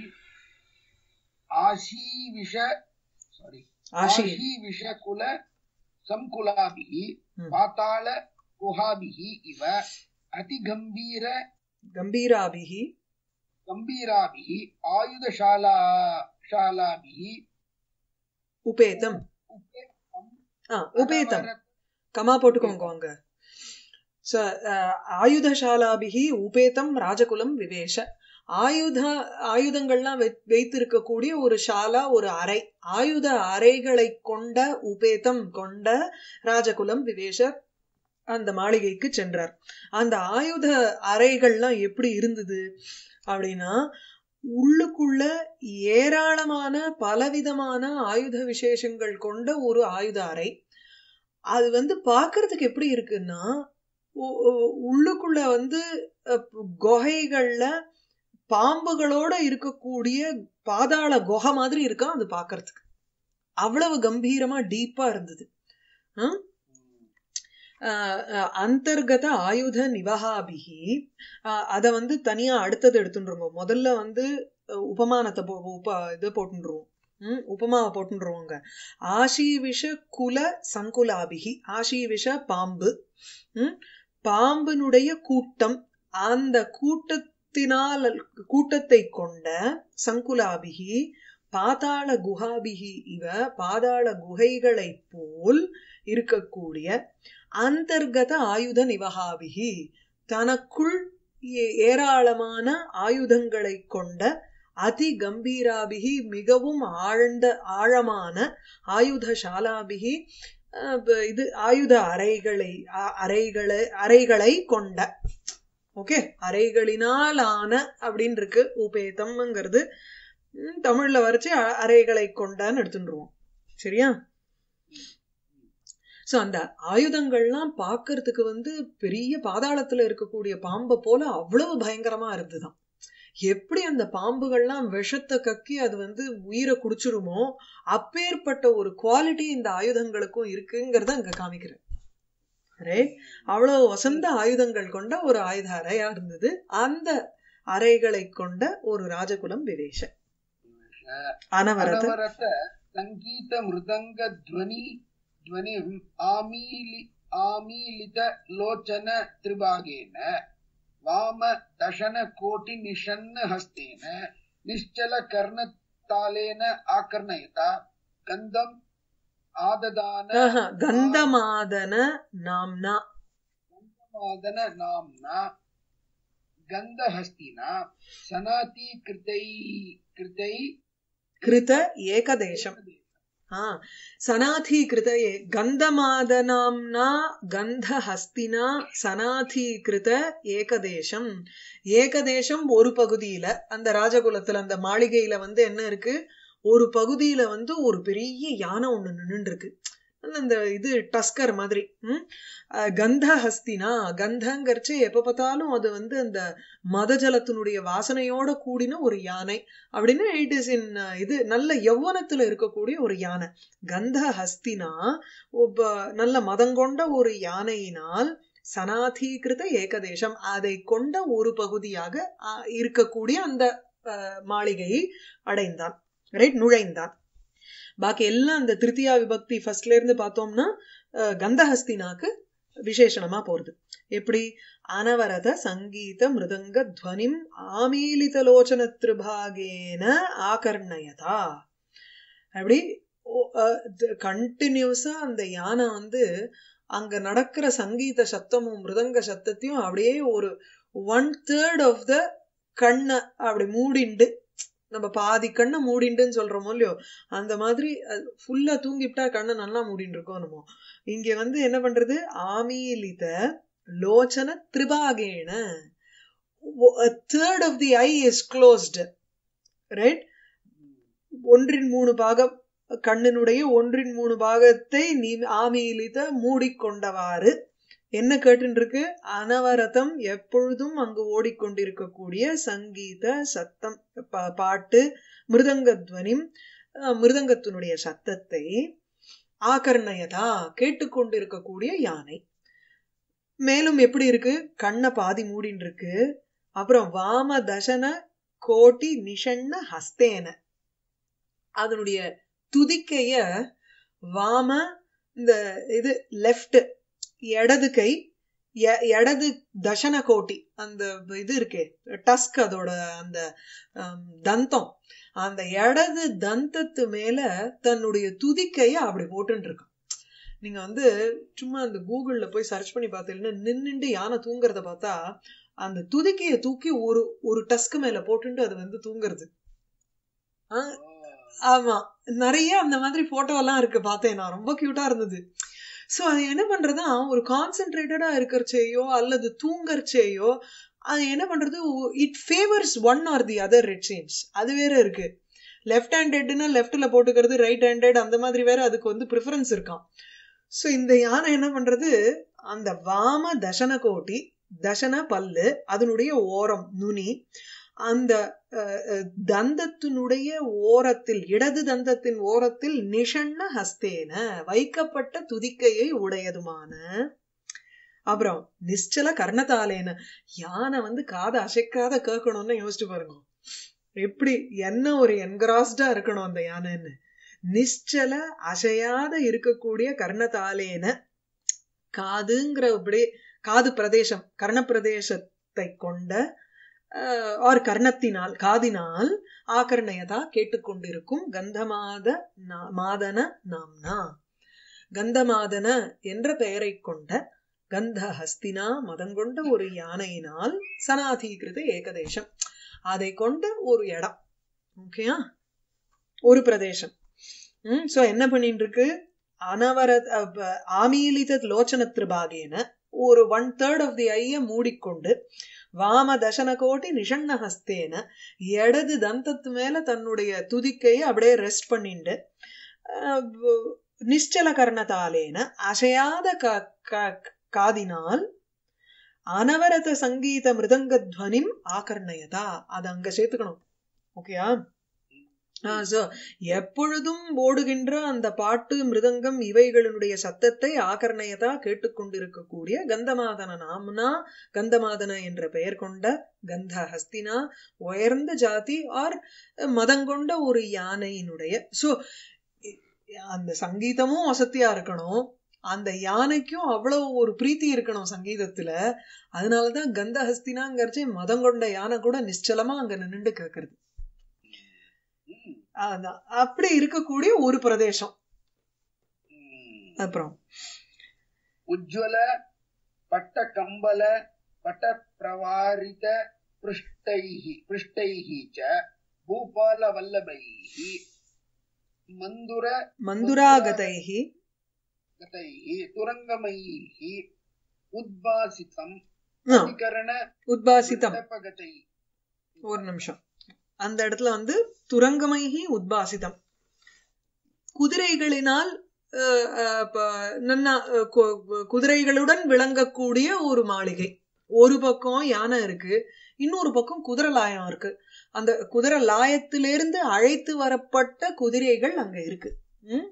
ಆಶೀವಿಷ ಸಾರಿ ஆஷி ಆಶೀವಿಷ ಕುಲ ಸಂಕುಲಾಭಿ ಹ್ಮ್. ಪಾತಾಳ ಗುಹಾಭಿ ಇವ ಅತಿ ಗಂಭೀರ கம்பீராபிகி ಗಂಭೀರಾಭಿ ಆಯುಧ ಶಾಲಾ ಶಾಲಾಭಿ உபேதம் ஆ உபேதம் கமா போட்டுக்கோங்க வாங்க ச ஆயுதசாலாபிகி உபேதம் ராஜகுலம் விவேஷ ஆயுத ஆயுதங்கள்லாம் வை- வைத்திருக்கக்கூடிய ஒரு ஷாலா ஒரு அறை ஆயுத அறைகளை கொண்ட உபேதம் கொண்ட ராஜகுலம் விவேஷ அந்த மாளிகைக்கு சென்றார் அந்த ஆயுத அறைகள்லாம் எப்படி இருந்தது அப்படின்னா உள்ளுக்குள்ள ஏராளமான பலவிதமான ஆயுத விசேஷங்கள் கொண்ட ஒரு ஆயுத அறை அது வந்து பார்க்கிறதுக்கு எப்படி இருக்குன்னா உ- உ- உள்ளுக்குள்ள வந்து அஹ், குகைகள்ல பாம்புகளோட இருக்கக்கூடிய பாதாள குகை மாதிரி இருக்கான் அது பார்க்கிறதுக்கு அவ்வளவு கம்பீரமா டீப்பா இருந்தது ஆஹ்? ஆஹ் அஹ் அந்தர்கத ஆயுத நிவகாபிகி அத வந்து தனியா அடுத்தது எடுத்துட்டுருங்க முதல்ல வந்து அஹ், உபமானத்தை போ உப இது போட்டுருவோம் ம் உபமாவை போட்டுருவோங்க ஆஷீவிஷ குல சங்குலாபிகி ஆஷீவிஷ பாம்பு ம் பாம்பினுடைய கூட்டம் அந்த கூட்டத்தினால் கூட்டத்தை கொண்ட சங்குலாபிகி பாதாள குஹாபிகி இவ பாதாள குகைகளைப் போல் இருக்கக்கூடிய அந்தர்கத ஆயுத நிவகாபிகி தனக்குள் ஏ- ஏராளமான ஆயுதங்களை கொண்ட அதி கம்பீராபிகி மிகவும் ஆழ்ந்த ஆழமான ஆயுதசாலாபிகி அஹ், ப- இது ஆயுத அறைகளை அ- அறைகளை அறைகளை கொண்ட ஓகே அறைகளினால் ஆன அப்படின்னு இருக்கு உபேதம்ங்கிறது ம், தமிழ்ல வரைச்சு அ- அறைகளை கொண்டன்னு எடுத்துட்டுருவோம் சரியா சோ அந்த ஆயுதங்கள்லாம் பார்க்கிறதுக்கு வந்து பெரிய பாதாளத்துல இருக்கக்கூடிய பாம்பை போல அவ்வளவு பயங்கரமா இருந்துதான் எப்படி அந்த பாம்புகள்லாம் விஷத்தை கக்கி அது வந்து உயிரை குடிச்சிருமோ அப்பேற்பட்ட ஒரு குவாலிட்டி இந்த ஆயுதங்களுக்கும் இருக்குங்கிறத அங்க காமிக்கிறேன் ரைட் அவ்வளவு வசந்த ஆயுதங்கள் கொண்ட ஒரு ஆயுத அறையா இருந்தது அந்த அறைகளை கொண்ட ஒரு ராஜகுலம் விவேஷ அனவரத ಅನವರತ ಸಂಗೀತ ಮೃದಂಗ ಧ್ವನಿ ಧ್ವನಿಂ ಆಮೀಲಿ ಆಮೀಲಿತ ಲೋಚನ ತ್ರಿಭಾಗೇನ ವಾಮ ದಶನ ಕೋಟಿ ನಿಷನ್ನ ಹಸ್ತೇನ ನಿಶ್ಚಲ ಕರ್ಣತಾಲೇನ ಆಕರ್ಣಯತ ಗಂಧಂ ಆದದಾನ ஆஹா, கந்தமாதன நாம்னா ಆದನ ನಾಮ್ನ गन्धहस्तिना सनाति कृतै कृतै கிருத ஏகதேசம் ஆ சனாதீகிருத ஏ- கந்தமாதனாம்னா கந்தஹஸ்தினா சனாதீகிருத ஏகதேசம் ஏகதேசம் ஒரு பகுதியில அந்த ராஜகுலத்துல அந்த மாளிகையில வந்து என்ன இருக்கு ஒரு பகுதியில வந்து ஒரு பெரிய யானை ஒண்ணு நின்னுட்டு இருக்கு அந்த இது டஸ்கர் மாதிரி ம்? அஹ் கந்தஹஸ்தினா கந்தங்கரிச்சு எப்ப பார்த்தாலும் அது வந்து அந்த மதஜலத்தினுடைய வாசனையோட கூடின ஒரு யானை அப்படின்னு இட் இஸ் இன் இது நல்ல யௌவனத்துல இருக்கக்கூடிய ஒரு யானை கந்த ஹஸ்தினா ஒப்ப நல்ல மதங்கொண்ட ஒரு யானையினால் சனாதீகிருத ஏகதேசம் அதை கொண்ட ஒரு பகுதியாக ஆ, இருக்கக்கூடிய அந்த அஹ், மாளிகையை அடைந்தான் ரைட் நுழைந்தான் பாக்கி எல்லாம் அந்த திருத்தியா விபக்தி ஃபர்ஸ்ட்ல இருந்து பார்த்தோம்னா அஹ், கந்தஹஸ்தினாக்கு விசேஷணமா போறது எப்படி அனவரத சங்கீத மிருதங்க துவனிம் ஆமீலிதலோச்சன திரிபாகேன ஆகர்ணயதா அப்படி கண்டினியூஸா அந்த யானை வந்து அங்க நடக்கிற சங்கீத சத்தமும் மிருதங்க சத்தத்தையும் அப்படியே ஒரு ஒன் தேர்ட் ஆஃப் த கண்ணை அப்படி மூடிண்டு நம்ம பாதி கண்ணை மூடிண்டுன்னு சொல்றோமோ இல்லையோ அந்த மாதிரி ஃபுல்லா தூங்கிவிட்டா கண்ணை நல்லா மூடின்னு இருக்கோம் நம்ம இங்க வந்து என்ன பண்றது ஆமீலித லோச்சன திரிபாகேன third of the eye is closed right ஒன்றின் மூணு பாகம் கண்ணினுடைய ஒன்றின் மூணு பாகத்தை நீ ஆமீலித மூடிக்கொண்டவாறு என்ன கேட்டுன்னு இருக்கு அனவரதம் எப்பொழுதும் அங்கு ஓடிக்கொண்டிருக்கக்கூடிய சங்கீத சத்தம் பா- பாட்டு மிருதங்கத்வனிம் அஹ், மிருதங்கத்தினுடைய சத்தத்தை ஆகர்ணயதா கேட்டுக்கொண்டிருக்கக்கூடிய யானை மேலும் எப்படி இருக்கு கண்ணை பாதி மூடின்னு இருக்கு அப்புறம் வாம தசன கோட்டி நிஷண்ண ஹஸ்தேன அதனுடைய துதிக்கைய வாம இந்த இது லெஃப்ட் இடது கை எ- இடது தசன கோட்டி அந்த இது இருக்கே டஸ்க் அதோட அந்த ஹம், தந்தம் அந்த இடது தந்தத்து மேல தன்னுடைய துதிக்கைய அப்படி போட்டுட்டு இருக்கான் நீங்க வந்து சும்மா அந்த கூகுள்ல போய் சர்ச் பண்ணி பார்த்தீங்கன்னா நின்னுண்டு யானை தூங்குறத பார்த்தா அந்த துதிக்கைய தூக்கி ஒரு ஒரு டஸ்க் மேல போட்டுட்டு அது வந்து தூங்குறது ஆ, ஆமா நிறைய அந்த மாதிரி போட்டோ எல்லாம் இருக்கு பார்த்தேன் நான் ரொம்ப கியூட்டா இருந்தது சோ அது என்ன பண்றதா ஒரு கான்சென்ட்ரேட்டடா இருக்கிறச்சேயோ அல்லது தூங்கறச்சேயோ அது என்ன பண்றது it favours one or the other it seems அது வேற இருக்கு லெஃப்ட் ஹேண்டட்னா லெஃப்ட்ல போட்டுக்கிறது ரைட் ஹேண்டட் அந்த மாதிரி வேற அதுக்கு வந்து ப்ரிஃபரன்ஸ் இருக்காம் சோ இந்த யானை என்ன பண்றது அந்த வாம தசன கோட்டி தசன பல்லு அதனுடைய ஓரம் நுனி அந்த அஹ், அஹ், தந்தத்தினுடைய ஓரத்தில் இடது தந்தத்தின் ஓரத்தில் நிஷண்ண ஹஸ்தேன வைக்கப்பட்ட துதிக்கையை உடையதுமான அப்புறம் நிശ്ചல கர்ணதாலேன யானை வந்து காதை அசைக்காத கேட்கணும்னு யோசிச்சு பாருங்க எப்படி என்ன ஒரு என்கிராஸ்டா இருக்கணும் அந்த யானைன்னு நிശ്ചல அசையாத இருக்கக்கூடிய கர்ணதாலேன காதுங்கிற அப்படி காது பிரதேசம் கர்ண பிரதேசத்தை கொண்ட ஆர் கர்ணத்தினால் காதினால் ஆகர்ணயதா கேட்டுக்கொண்டிருக்கும் கந்தமாத நா- மாதன நாம்னா கந்தமாதன என்ற பெயரை கொண்ட கந்த ஹஸ்தினா மதங்கொண்ட ஒரு யானையினால் சனாதீகிருத ஏகதேசம் அதை கொண்ட ஒரு இடம் ஓகேயா ஒரு பிரதேசம் ம் சோ என்ன பண்ணிட்டு இருக்கு அனவர அப்ப ஆமீலித லோச்சன திரிபாகேன ஒரு ஒன் தேர்ட் ஆஃப் தி ஐய மூடிக்கொண்டு வாம தசன கோட்டி நிஷண்ண ஹஸ்தேன இடது தந்தத்து மேல தன்னுடைய துதிக்கையை அப்படியே ரெஸ்ட் பண்ணிண்டு அஹ், வ- நிശ്ചல கர்ணத்தாலேன அசையாத க- க- காதினால் அனவரத சங்கீத மிருதங்க துவனிம் ஆகர்ணயதா அது அங்க சேர்த்துக்கணும் ஓகேயா சோ எப்பொழுதும் ஓடுகின்ற அந்த பாட்டு மிருதங்கம் இவைகளினுடைய சத்தத்தை ஆகர்ணயதா கேட்டுக்கொண்டிருக்கக்கூடிய கந்தமாதன நாம்னா கந்தமாதன என்ற பெயர் கொண்ட கந்த ஹஸ்தினா உயர்ந்த ஜாதி ஆர் மதங்கொண்ட ஒரு யானையினுடைய சோ அந்த சங்கீதமும் வசதியா இருக்கணும் அந்த யானைக்கும் அவ்வளவு ஒரு பிரீத்தி இருக்கணும் சங்கீதத்துல அதனாலதான் கந்த ஹஸ்தினாங்கிறச்சு மதம் கொண்ட யானை கூட நிச்சலமா அங்க நின்னுட்டு கேக்குறது ம், அதான் அப்படி இருக்கக்கூடிய ஒரு பிரதேசம் ம். அப்புறம் ಉಜ್ವಲ ಪಟ್ಟ ಕಂಬಲ ಪಟ ಪ್ರವಾರಿತ पृष्टैः पृष्टैः च भूपालवल्लभैः मन्दुर மந்துராகதைஹி गतैः तुरङ्गमैः उद्भासितम् ஆ, अधिकरण உத்பாசிதம் मण्डपगतैः ஒரு நிமிஷம் அந்த இடத்துல வந்து துரங்கமைகி உத்பாசிதம் குதிரைகளினால் அஹ், அஹ், ப- நன்னா அஹ், கு- குதிரைகளுடன் விளங்கக்கூடிய ஒரு மாளிகை ஒரு பக்கம் யானை இருக்கு இன்னொரு பக்கம் குதிரை லாயம் இருக்கு அந்த குதிரை லாயத்திலிருந்து அழைத்து வரப்பட்ட குதிரைகள் அங்க இருக்கு ம்?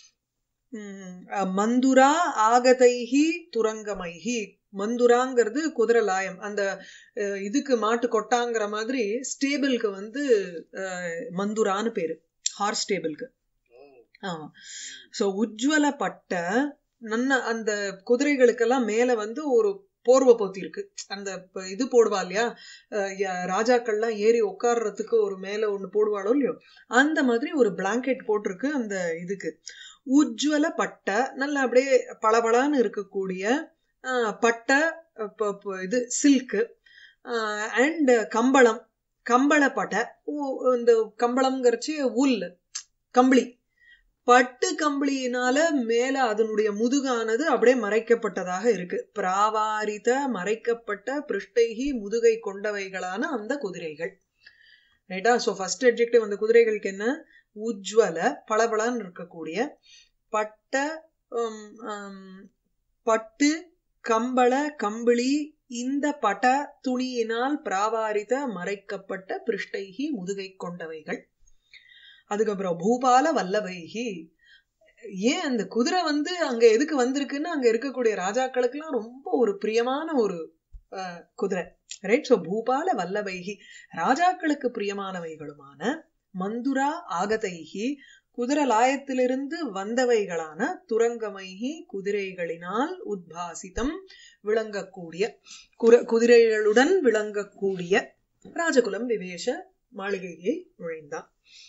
ம், அஹ், மந்துரா ஆகதைஹி துரங்கமைஹி மந்துராங்கிறது குதிரை லாயம் அந்த அஹ், இதுக்கு மாட்டு கொட்டாங்கிற மாதிரி ஸ்டேபிளுக்கு வந்து அஹ், மந்துரான்னு பேரு ஹார்ஸ் ஸ்டேபிளுக்கு ஆமா சோ உஜ்வல பட்ட நன்ன அந்த குதிரைகளுக்கெல்லாம் மேல வந்து ஒரு போர்வை போத்தி இருக்கு அந்த ப- இது போடுவா இல்லையா அஹ் ய- ராஜாக்கள்லாம் ஏறி உட்கார்றதுக்கு ஒரு மேல ஒண்ணு போடுவாளோ இல்லையோ அந்த மாதிரி ஒரு பிளாங்கெட் போட்டிருக்கு அந்த இதுக்கு உஜ்வல பட்டை நல்ல அப்படியே பளபளன்னு இருக்கக்கூடிய அஹ், பட்டை அஹ், ப- ப- இது சில்க்கு அண்ட் கம்பளம் கம்பள பட்டை ஊ- இந்த கம்பளம்ங்கிறச்சு உல் கம்பளி பட்டு கம்பளியினால மேல அதனுடைய முதுகானது அப்படியே மறைக்கப்பட்டதாக இருக்கு பிராவாரித மறைக்கப்பட்ட பிருஷ்டைகி முதுகை கொண்டவைகளான அந்த குதிரைகள் ரைட்டா சோ ஃபர்ஸ்ட் அட்ஜெக்டிவ் அந்த குதிரைகளுக்கு என்ன உஜ்வல பளபளன்னு இருக்கக்கூடிய பட்ட உம், உம், பட்டு கம்பள கம்பிளி இந்த பட துணியினால் பிராவாரித மறைக்கப்பட்ட பிருஷ்டைகி முதுகை கொண்டவைகள் அதுக்கப்புறம் பூபால வல்லவைகி ஏன் அந்த குதிரை வந்து அங்க எதுக்கு வந்திருக்குன்னு அங்க இருக்கக்கூடிய ராஜாக்களுக்கெல்லாம் ரொம்ப ஒரு பிரியமான ஒரு அஹ், குதிரை ரைட் சோ பூபால வல்லவைகி ராஜாக்களுக்கு பிரியமானவைகளுமான மந்துரா ஆகதைகி குதிரை லாயத்திலிருந்து வந்தவைகளான துரங்கமைகி குதிரைகளினால் உத்பாசிதம் விளங்கக்கூடிய குர- குதிரைகளுடன் விளங்கக்கூடிய ராஜகுலம் விவேஷ மாளிகையை நுழைந்தான்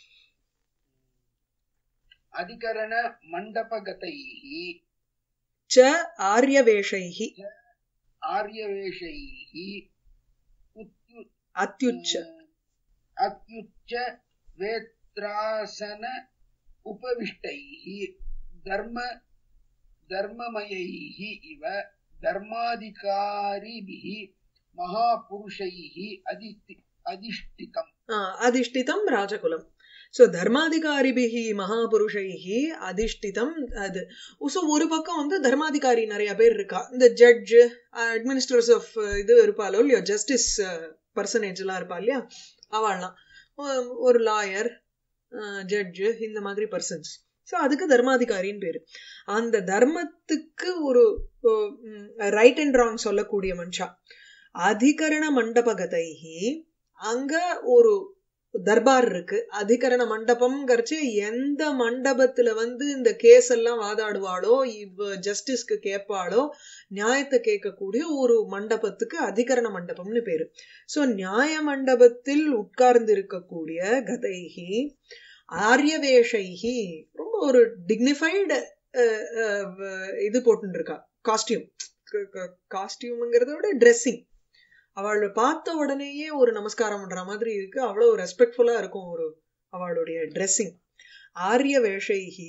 अधिकरण मण्डपगतैः च आर्यवेषैः आर्यवेषैः उत्यु अत्युच्च अत्युच्च वेत्रासन उपविष्टैः धर्म धर्ममयैः इव धर्माधिकारिभिः महापुरुषैः अधिष्ठि अधिष्ठितम् ஆ, அதிஷ்டிதம் ராஜகுலம் சோ தர்மாதிகாரிபிகி மகாபுருஷைஹி அதிஷ்டிதம் அது சோ ஒரு பக்கம் வந்து தர்மாதிகாரி நிறைய பேர் இருக்கா இந்த ஜட்ஜ் அட்மினிஸ்ட்ரேட்டர்ஸ் ஆஃப் இது இருப்பாளோ இல்லையோ ஜஸ்டிஸ் பர்சனேஜ் எல்லாம் இருப்பா இல்லையா அவள்லாம் ஒ- ஒரு லாயர் ஜட்ஜு இந்த மாதிரி பர்சன்ஸ் ஸோ அதுக்கு தர்மாதிகாரின்னு பேரு அந்த தர்மத்துக்கு ஒரு ரைட் அண்ட் ராங் சொல்லக்கூடிய மனுஷா அதிகரண மண்டபகதைஹி அங்க ஒரு தர்பார் இருக்கு அதிகரண மண்டபம்ங்கிறச்சு எந்த மண்டபத்துல வந்து இந்த கேஸ் எல்லாம் வாதாடுவாளோ இவ ஜஸ்டிஸ்க்கு கேட்பாளோ நியாயத்தை கேட்கக்கூடிய ஒரு மண்டபத்துக்கு அதிகரண மண்டபம்னு பேரு சோ நியாய மண்டபத்தில் உட்கார்ந்து இருக்கக்கூடிய கதைகி ஆரியவேஷைகி ரொம்ப ஒரு டிக்னிஃபைடு இது போட்டு இருக்கா காஸ்டியூம் காஸ்டியூம்ங்கிறத விட ட்ரெஸ்ஸிங் அவளை பார்த்த உடனேயே ஒரு நமஸ்காரம் பண்ற மாதிரி இருக்கு அவ்வளவு ரெஸ்பெக்ட்ஃபுல்லா இருக்கும் ஒரு அவளுடைய ட்ரெஸ்ஸிங் ஆரிய வேஷைகி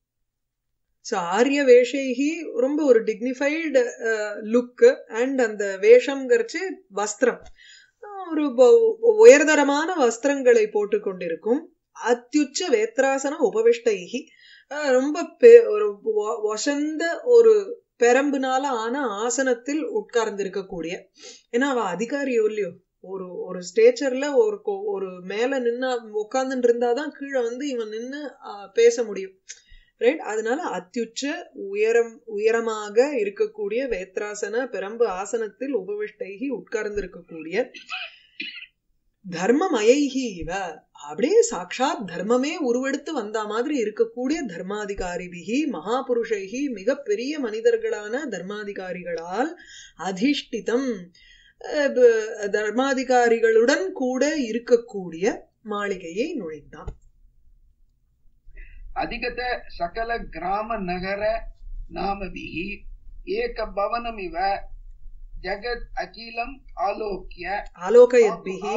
ஸோ ஆரிய வேஷைகி ரொம்ப ஒரு டிக்னிஃபைடு லுக் அண்ட் அந்த வேஷம்ங்கிறச்சு வஸ்திரம் அஹ் ஒரு ப- உயர்தரமான வஸ்திரங்களை போட்டு கொண்டிருக்கும் அத்யுச்ச வேத்ராசன உபவிஷ்டைகி அஹ் ரொம்ப பெ- ஒரு வ- வசந்த ஒரு பெரம்புனால ஆன ஆசனத்தில் உட்கார்ந்து இருக்கக்கூடிய ஏன்னா அவ அதிகாரியோ இல்லையோ ஒரு ஒரு ஸ்டேச்சர்ல ஒரு கொ- ஒரு மேல நின்னு உட்கார்ந்துட்டு இருந்தாதான் கீழே வந்து இவன் நின்னு ஆஹ், பேச முடியும் ரைட் அதனால அத்யுச்ச உயரம் உயரமாக இருக்கக்கூடிய வேத்ராசன பெரம்பு ஆசனத்தில் உபவிஷ்டைகி உட்கார்ந்து இருக்கக்கூடிய தர்மமயைகி இவ அப்படியே சாட்சாத் தர்மமே உருவெடுத்து வந்த மாதிரி இருக்கக்கூடிய தர்மாதிகாரிபிகி மகாபுருஷைகி மிகப்பெரிய மனிதர்களான தர்மாதிகாரிகளால் அதிஷ்டிதம் அஹ், ப- தர்மாதிகாரிகளுடன் கூட இருக்கக்கூடிய மாளிகையை நுழைந்தான் अधिगत सकल ग्राम नगर नामभिः एकभवनमिव जगत् अखिलम् आलोक्य ஆலோகயத்பிஹி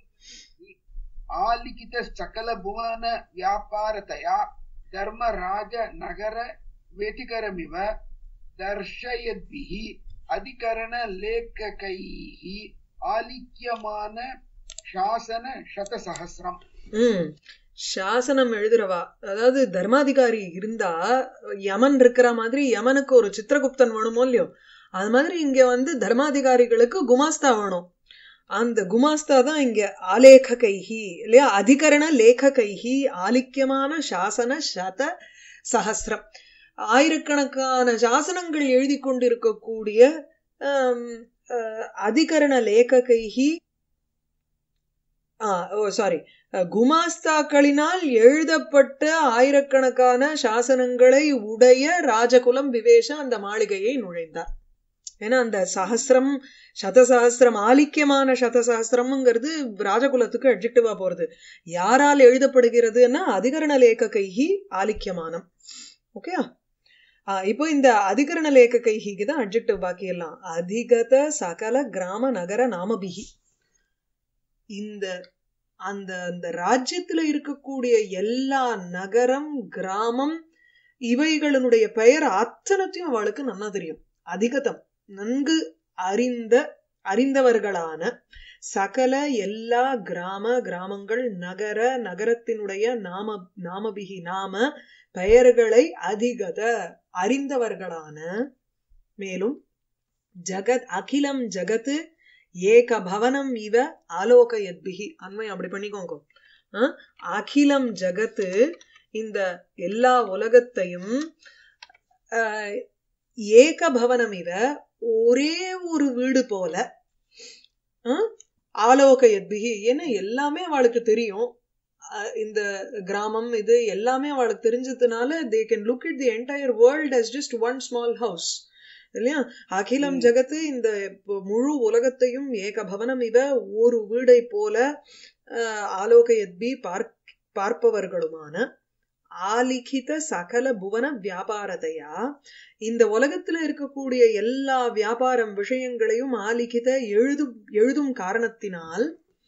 आलिखित सकल भुवन व्यापारतया धर्मराज नगर व्यतिकरमिव दर्शयद्भिः अधिकरण लेखकैः आलिख्यमान शासन शतसहस्रम् ம் சாசனம் எழுதுறவா அதாவது தர்மாதிகாரி இருந்தா யமன் இருக்கிற மாதிரி யமனுக்கு ஒரு சித்திரகுப்தன் வேணுமோ இல்லையோ அது மாதிரி இங்க வந்து தர்மாதிகாரிகளுக்கு குமாஸ்தா வேணும் அந்த குமாஸ்தா தான் இங்க ஆலேக கைஹி இல்லையா அதிகரண லேக கைஹி ஆலிக்கியமான சாசன சத சஹசிரம் ஆயிரக்கணக்கான சாசனங்கள் எழுதி கொண்டிருக்கக்கூடிய ஆம், அஹ், அதிகரண லேக கைஹி ஓ சாரி குமாஸ்தாக்களினால் எழுதப்பட்ட ஆயிரக்கணக்கான சாசனங்களை உடைய ராஜகுலம் விவேஷ அந்த மாளிகையை நுழைந்தார் ஏன்னா அந்த சஹசிரம் சதசஹசிரம் ஆலிக்கியமான சதசஹசிரம்ங்கிறது ராஜகுலத்துக்கு அட்ஜெக்டிவா போறது யாரால் எழுதப்படுகிறதுன்னா அதிகரண லேக கைஹி ஆலிக்கியமானம் ஓகே இப்போ இந்த அதிகரண லேக கைஹிக்கு தான் அட்ஜெக்டிவ் பாக்கி எல்லாம் அதிகத சகல கிராம நகர நாமபிகி இந்த அந்த அந்த ராஜ்யத்துல இருக்கக்கூடிய எல்லா நகரம் கிராமம் இவைகளினுடைய பெயர் அத்தனத்தையும் அவளுக்கு நன்னா தெரியும் அதிகதம் நன்கு அறிந்த அறிந்தவர்களான சகல எல்லா கிராம கிராமங்கள் நகர நகரத்தினுடைய நாம நாமபிகி நாம பெயர்களை அதிகத அறிந்தவர்களான மேலும் ஜகத் அகிலம் ஜகத்து ஏக பவனம் இவ ஆலோகயத்பிகி அண்மை அப்படி பண்ணிக்கோங்க ஆ? அகிலம் ஜகத்து இந்த எல்லா உலகத்தையும் ஆஹ், ஏக பவனம் இவ ஒரே ஒரு வீடு போல ஆ? ஆலோகயத்பிகி ஏன்னா எல்லாமே அவளுக்கு தெரியும் அஹ், இந்த கிராமம் இது எல்லாமே அவளுக்கு தெரிஞ்சதுனால they can look it the entire world as just one small house இல்லையா அகிலம் ம். ஜெகத்து இந்த ப- முழு உலகத்தையும் ஏக பவனம் இவ ஒரு வீடை போல அஹ், ஆலோகயத்பி பார்க் பார்ப்பவர்களுமான ஆலிகித சகல புவன வியாபாரத்தையா இந்த உலகத்துல இருக்கக்கூடிய எல்லா வியாபாரம் விஷயங்களையும் ஆலிகித எழுதும் எழுதும் காரணத்தினால்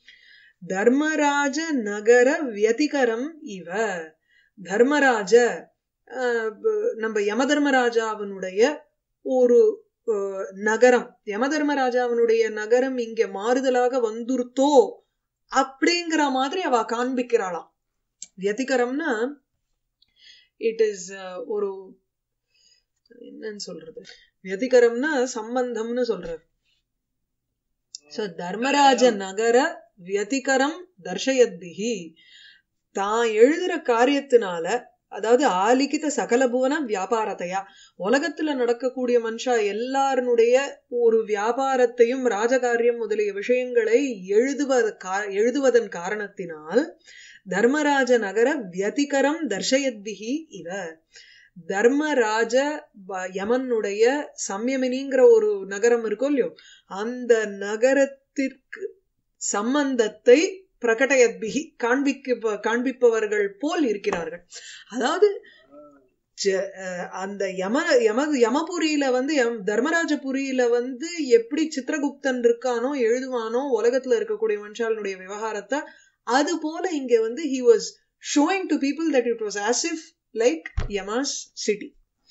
தர்மராஜ நகர வியதிகரம் இவ தர்மராஜ அஹ், ப- நம்ம யமதர்மராஜாவினுடைய ஒரு அஹ், நகரம் யமதர்மராஜாவினுடைய நகரம் இங்க மாறுதலாக வந்துருத்தோ அப்படிங்கிற மாதிரி அவ காண்பிக்கிறாளாம் வியதிகரம்னா இட் இஸ் ஒரு என்னன்னு சொல்றது வியதிகரம்னா சம்பந்தம்னு சொல்றாரு சோ தர்மராஜ நகர வியதிகரம் தர்ஷயத்பிஹி தான் எழுதுற காரியத்தினால அதாவது ஆலிகித சகலபுவன வியாபாரத்தையா உலகத்துல நடக்கக்கூடிய மனுஷா எல்லாருடைய ஒரு வியாபாரத்தையும் ராஜகாரியம் முதலிய விஷயங்களை எழுதுவத கா- எழுதுவதன் காரணத்தினால் தர்மராஜ நகர வியதிகரம் தர்ஷயத்பிஹி இவ தர்மராஜ ப- யமனுடைய சம்யமினிங்கிற ஒரு நகரம் இருக்கும் இல்லையோ அந்த நகரத்திற்கு சம்பந்தத்தை பிரகடயத்பிகி காண்பிக்க காண்பிப்பவர்கள் போல் இருக்கிறார்கள் அதாவது ஜ- அஹ் அந்த யம யம யமபுரியில வந்து யம்- தர்மராஜபுரியில வந்து எப்படி சித்திரகுப்தன் இருக்கானோ எழுதுவானோ உலகத்துல இருக்கக்கூடிய மனுஷாலனுடைய விவகாரத்தை அது போல இங்க வந்து he was showing to people that it was as if like Yama's city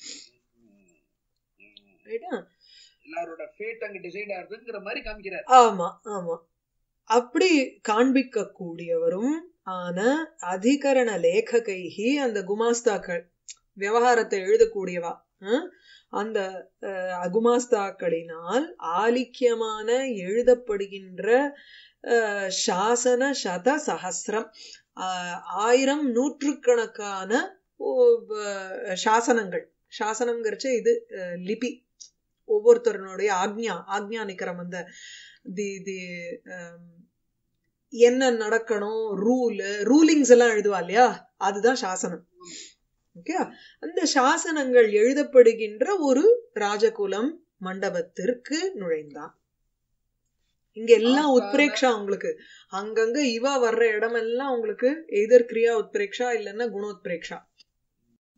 ரைட்டா எல்லாரோட ஃபேட் அங்க டிசைட் ஆகுதுங்கிற மாதிரி காமிக்கிறார் ஆமா ஆமா அப்படி காண்பிக்க கூடியவரும் ஆன அதிகரண லேககைஹி அந்த குமாஸ்தாக்கள் விவகாரத்தை எழுதக்கூடியவா அஹ், அந்த அஹ், குமாஸ்தாக்களினால் ஆலிக்கியமான எழுதப்படுகின்ற அஹ், சாசன சத சஹசிரம் ஆஹ், ஆயிரம் நூற்றுக்கணக்கான ஓ, ப- சாசனங்கள் சாசனங்கிறச்ச இது அஹ், லிபி ஒவ்வொருத்தருனுடைய ஆக்ஞா ஆக்ஞா நிக்கரம் அந்த தி தி ஆம், என்ன நடக்கணும் ரூல் ரூலிங்ஸ் எல்லாம் எழுதுவா இல்லையா அதுதான் சாசனம் ஓகே அந்த சாசனங்கள் எழுதப்படுகின்ற ஒரு ராஜகுலம் மண்டபத்திற்கு நுழைந்தான் இங்க எல்லாம் ஆஸ்தான- உத்பிரேக்ஷா உங்களுக்கு அங்கங்க இவா வர்ற இடமெல்லாம் உங்களுக்கு எதிர் கிரியா உத்பிரேக்ஷா இல்லைன்னா குணோத்பிரேக்ஷா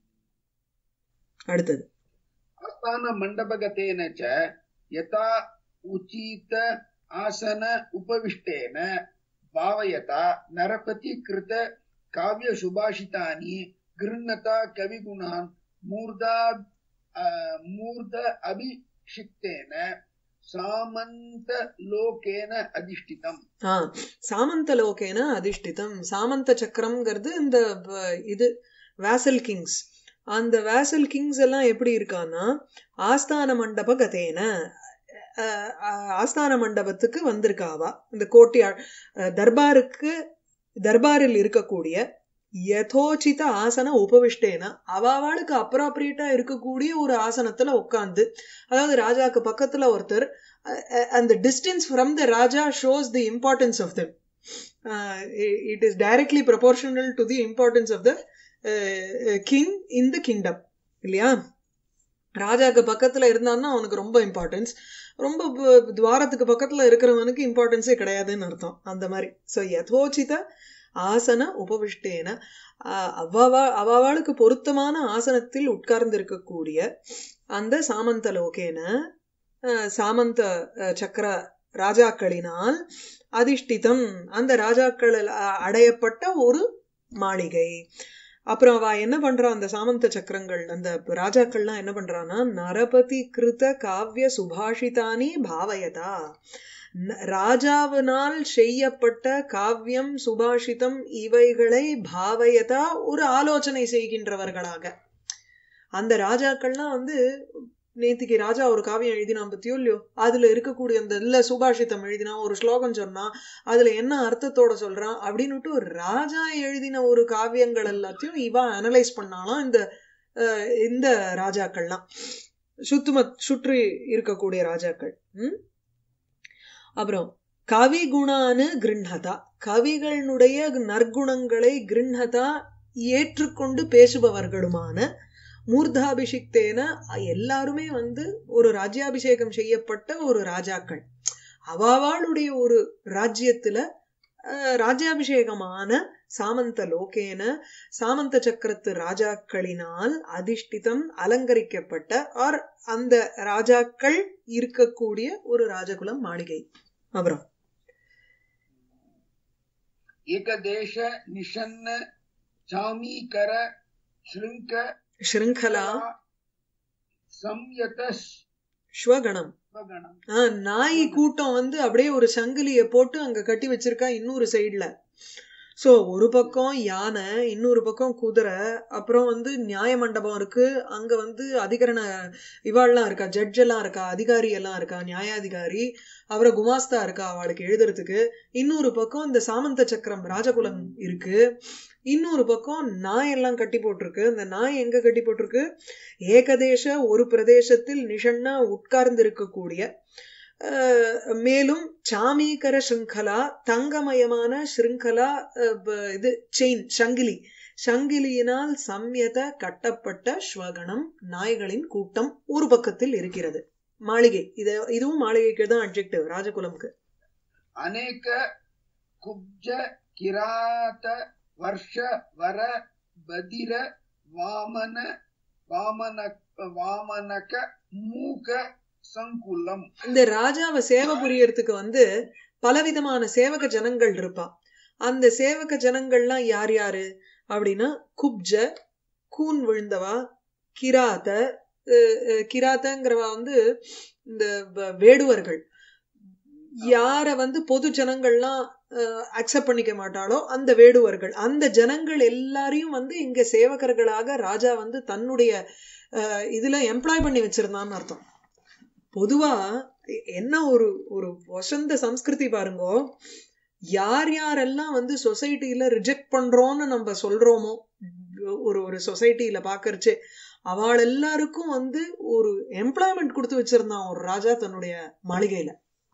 அடுத்தது आस्थान मण्डपगतेन च यथा उचित आसन उपविष्टेन भावयता नरपति कृत काव्य सुभाषितानि गृह्णता कविगुणान् मूर्धा अ, मूर्ध अभिषिक्तेन सामन्त लोकेन अधिष्ठितम् ஆ சாமந்த லோகேன அதிஷ்டிதம் சாமந்த சக்கரம்ங்கிறது இந்த வ- இது வேசல் கிங்ஸ் அந்த வேசல் கிங்ஸ் எல்லாம் எப்படி இருக்கான்னா ஆஸ்தான மண்டப கதேன அஹ், அஹ், ஆஸ்தான மண்டபத்துக்கு வந்திருக்காவா இந்த கோட்டி அஹ், தர்பாருக்கு தர்பாரில் இருக்கக்கூடிய யதோச்சித ஆசன உபவிஷ்டேன அவாவாளுக்கு அப்ராப்ரியேட்டா இருக்கக்கூடிய ஒரு ஆசனத்துல உட்கார்ந்து அதாவது ராஜாக்கு பக்கத்துல ஒருத்தர் அஹ், அஹ், அந்த distance from the raja shows the importance of them uh, i- it is directly proportional to the importance of the uh, uh, king in the kingdom இல்லையா ராஜாக்கு பக்கத்துல இருந்தான்னா அவனுக்கு ரொம்ப இம்பார்ட்டன்ஸ் ரொம்ப ப- துவாரத்துக்கு பக்கத்துல இருக்கிறவனுக்கு இம்பார்ட்டன்ஸே கிடையாதுன்னு அர்த்தம் அந்த மாதிரி ஸோ யதோச்சித ஆசன உபவிஷ்டேன ஆஹ் அவ்வவா அவாவாளுக்கு பொருத்தமான ஆசனத்தில் உட்கார்ந்து இருக்கக்கூடிய அந்த சாமந்த லோகேன ஆஹ் சாமந்த ஆஹ் சக்கர ராஜாக்களினால் அதிஷ்டிதம் அந்த ராஜாக்கள் அடையப்பட்ட ஒரு மாளிகை அப்புறம் அவ என்ன பண்றா அந்த சாமந்த சக்கரங்கள் அந்த ராஜாக்கள்லாம் என்ன பண்றான்னா நரபதி கிருத காவிய சுபாஷிதானி பாவயதா ந- ராஜாவினால் செய்யப்பட்ட காவியம் சுபாஷிதம் இவைகளை பாவயதா ஒரு ஆலோசனை செய்கின்றவர்களாக அந்த ராஜாக்கள்லாம் வந்து நேத்திக்கு ராஜா ஒரு காவியம் எழுதினான் பத்தியோ இல்லையோ அதுல இருக்கக்கூடிய அந்த இல்ல சுபாஷிதம் எழுதினா ஒரு ஸ்லோகம் சொன்னா அதுல என்ன அர்த்தத்தோட சொல்றான் அப்படின்னுட்டு ஒரு ராஜா எழுதின ஒரு காவியங்கள் எல்லாத்தையும் இவ அனலைஸ் பண்ணாலாம் இந்த அஹ், இந்த ராஜாக்கள்லாம் சுத்துமத் சுற்றி இருக்கக்கூடிய ராஜாக்கள் ம் அப்புறம் கவி குணானு கிருண்ணதா கவிகளுடைய நற்குணங்களை கிருண்ணதா ஏற்றுக்கொண்டு பேசுபவர்களுமான மூர்தாபிஷிக்தேன எல்லாருமே வந்து ஒரு ராஜ்யாபிஷேகம் செய்யப்பட்ட ஒரு ராஜாக்கள் அவாவாளுடைய ஒரு ராஜ்யத்துல அஹ், ராஜ்யாபிஷேகமான சாமந்த லோகேன சாமந்த சக்கரத்து ராஜாக்களினால் அதிஷ்டிதம் அலங்கரிக்கப்பட்ட ஆர் அந்த ராஜாக்கள் இருக்கக்கூடிய ஒரு ராஜகுலம் மாளிகை அப்புறம் एकदेश निषन्न चामीकर शृङ्ख ஸ்ருங்கலா संयत ஸ்வகணம் स्वगणम् ஆஹ் நாய் கூட்டம் வந்து அப்படியே ஒரு சங்கிலிய போட்டு அங்க கட்டி வச்சிருக்கா இன்னொரு சைடுல சோ ஒரு பக்கம் யானை இன்னொரு பக்கம் குதிரை அப்புறம் வந்து நியாய மண்டபம் இருக்கு அங்க வந்து அதிகரண இவாள்லாம் இருக்கா ஜட்ஜ் எல்லாம் இருக்கா அதிகாரி எல்லாம் இருக்கா நியாயாதிகாரி அப்புறம் குமாஸ்தா இருக்கா அவளுக்கு எழுதுறதுக்கு இன்னொரு பக்கம் இந்த சாமந்த சக்கரம் ராஜகுலம் இருக்கு இன்னொரு பக்கம் நாய் எல்லாம் கட்டி போட்டிருக்கு இந்த நாய் எங்க கட்டி போட்டிருக்கு ஏகதேச ஒரு பிரதேசத்தில் நிஷண்ணா உட்கார்ந்து இருக்கக்கூடிய அஹ், மேலும் சாமீகர ஸ்ருங்கலா தங்கமயமான ஸ்ருங்கலா அஹ், ப- இது செயின் சங்கிலி சங்கிலியினால் சம்யத கட்டப்பட்ட ஸ்வகணம் நாய்களின் கூட்டம் ஒரு பக்கத்தில் இருக்கிறது மாளிகை இது இதுவும் மாளிகைக்கு தான் அட்ஜெக்டிவ் ராஜகுலம்க்கு अनेक कुब्ज किरात वर्ष वर बधिर वामन वामन वामनक मूक संकुलम இந்த ராஜாவை சேவை புரியறதுக்கு வந்து பலவிதமான சேவக ஜனங்கள் இருப்பா அந்த சேவக ஜனங்கள்லாம் யார் யாரு அப்படின்னா குப்ஜ கூன் விழுந்தவா கிராத அஹ், அஹ், கிராத்தங்கிறவா வந்து இந்த வ- வேடுவர்கள் யார வந்து பொது ஜனங்கள்லாம் அக்செப்ட் பண்ணிக்க மாட்டாளோ அந்த வேடுவர்கள் அந்த ஜனங்கள் எல்லாரையும் வந்து இங்க சேவகர்களாக ராஜா வந்து தன்னுடைய அஹ், இதுல எம்ப்ளாய் பண்ணி வச்சிருந்தான்னு அர்த்தம் பொதுவா எ- என்ன ஒரு ஒரு வசந்த சம்ஸ்கிருதி பாருங்கோ யார் யாரெல்லாம் வந்து சொசைட்டில ரிஜெக்ட் பண்றோம்னு நம்ம சொல்றோமோ ஒரு ஒரு சொசைட்டில பாக்கறச்சு அவள் எல்லாருக்கும் வந்து ஒரு எம்ப்ளாய்மெண்ட் கொடுத்து வச்சிருந்தான் ஒரு ராஜா தன்னுடைய மாளிகையில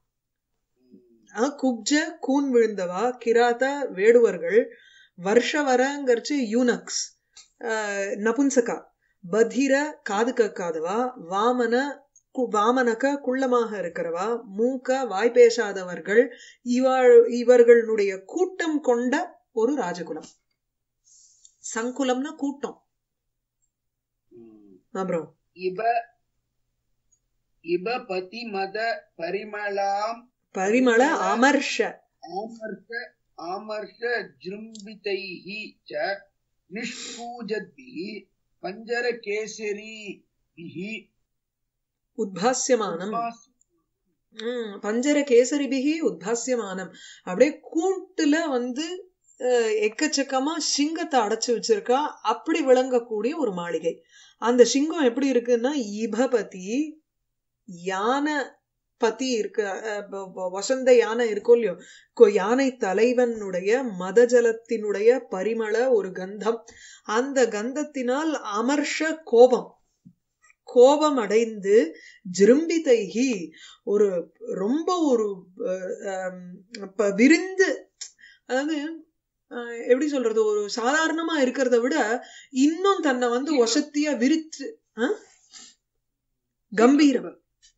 அஹ் குப்ஜ கூன் விழுந்தவா கிராத வேடுவர்கள் வருஷவரங்கரிச்சு யூனக்ஸ் நபுன்சகா பதிர காது கேட்காதவா வாமன கு- வாமனக குள்ளமாக இருக்கிறவா மூக்க வாய் பேசாதவர்கள் இவள் இவர்களுடைய கூட்டம் கொண்ட ஒரு ராஜகுலம் சங்குலம்னா கூட்டம் அப்புறம் इब इब पतिमद परिमलाम् பரிமள அமர்ஷ आमर्श आमर्श जृम्बितैः च निष्पूजद्भिः पञ्जरकेसरीभिः உத்பாஸ்யமானம் उद्भास- ம், பஞ்சர கேசரிபிகி உத்பாஸ்யமானம் அப்படியே கூட்டுல வந்து அஹ், எக்கச்சக்கமா சிங்கத்தை அடைச்சு வச்சிருக்கா அப்படி விளங்கக்கூடிய ஒரு மாளிகை அந்த சிங்கம் எப்படி இருக்குன்னா இபபதி யானை பதி இருக்கு அஹ், வ- வ- வசந்த யானை இருக்கோ இல்லையோ கொ- யானை தலைவனுடைய மதஜலத்தினுடைய பரிமள ஒரு கந்தம் அந்த கந்தத்தினால் அமர்ஷ கோபம் கோபம் அடைந்து ஜிரும்பிதைகி ஒரு ரொம்ப ஒரு அஹ், ஆம், இப்ப விரிந்து அதாவது அஹ், எப்படி சொல்றது ஒரு சாதாரணமா இருக்கிறத விட இன்னும் தன்னை வந்து ஒசத்தியா விரித்து அஹ்? கம்பீரம்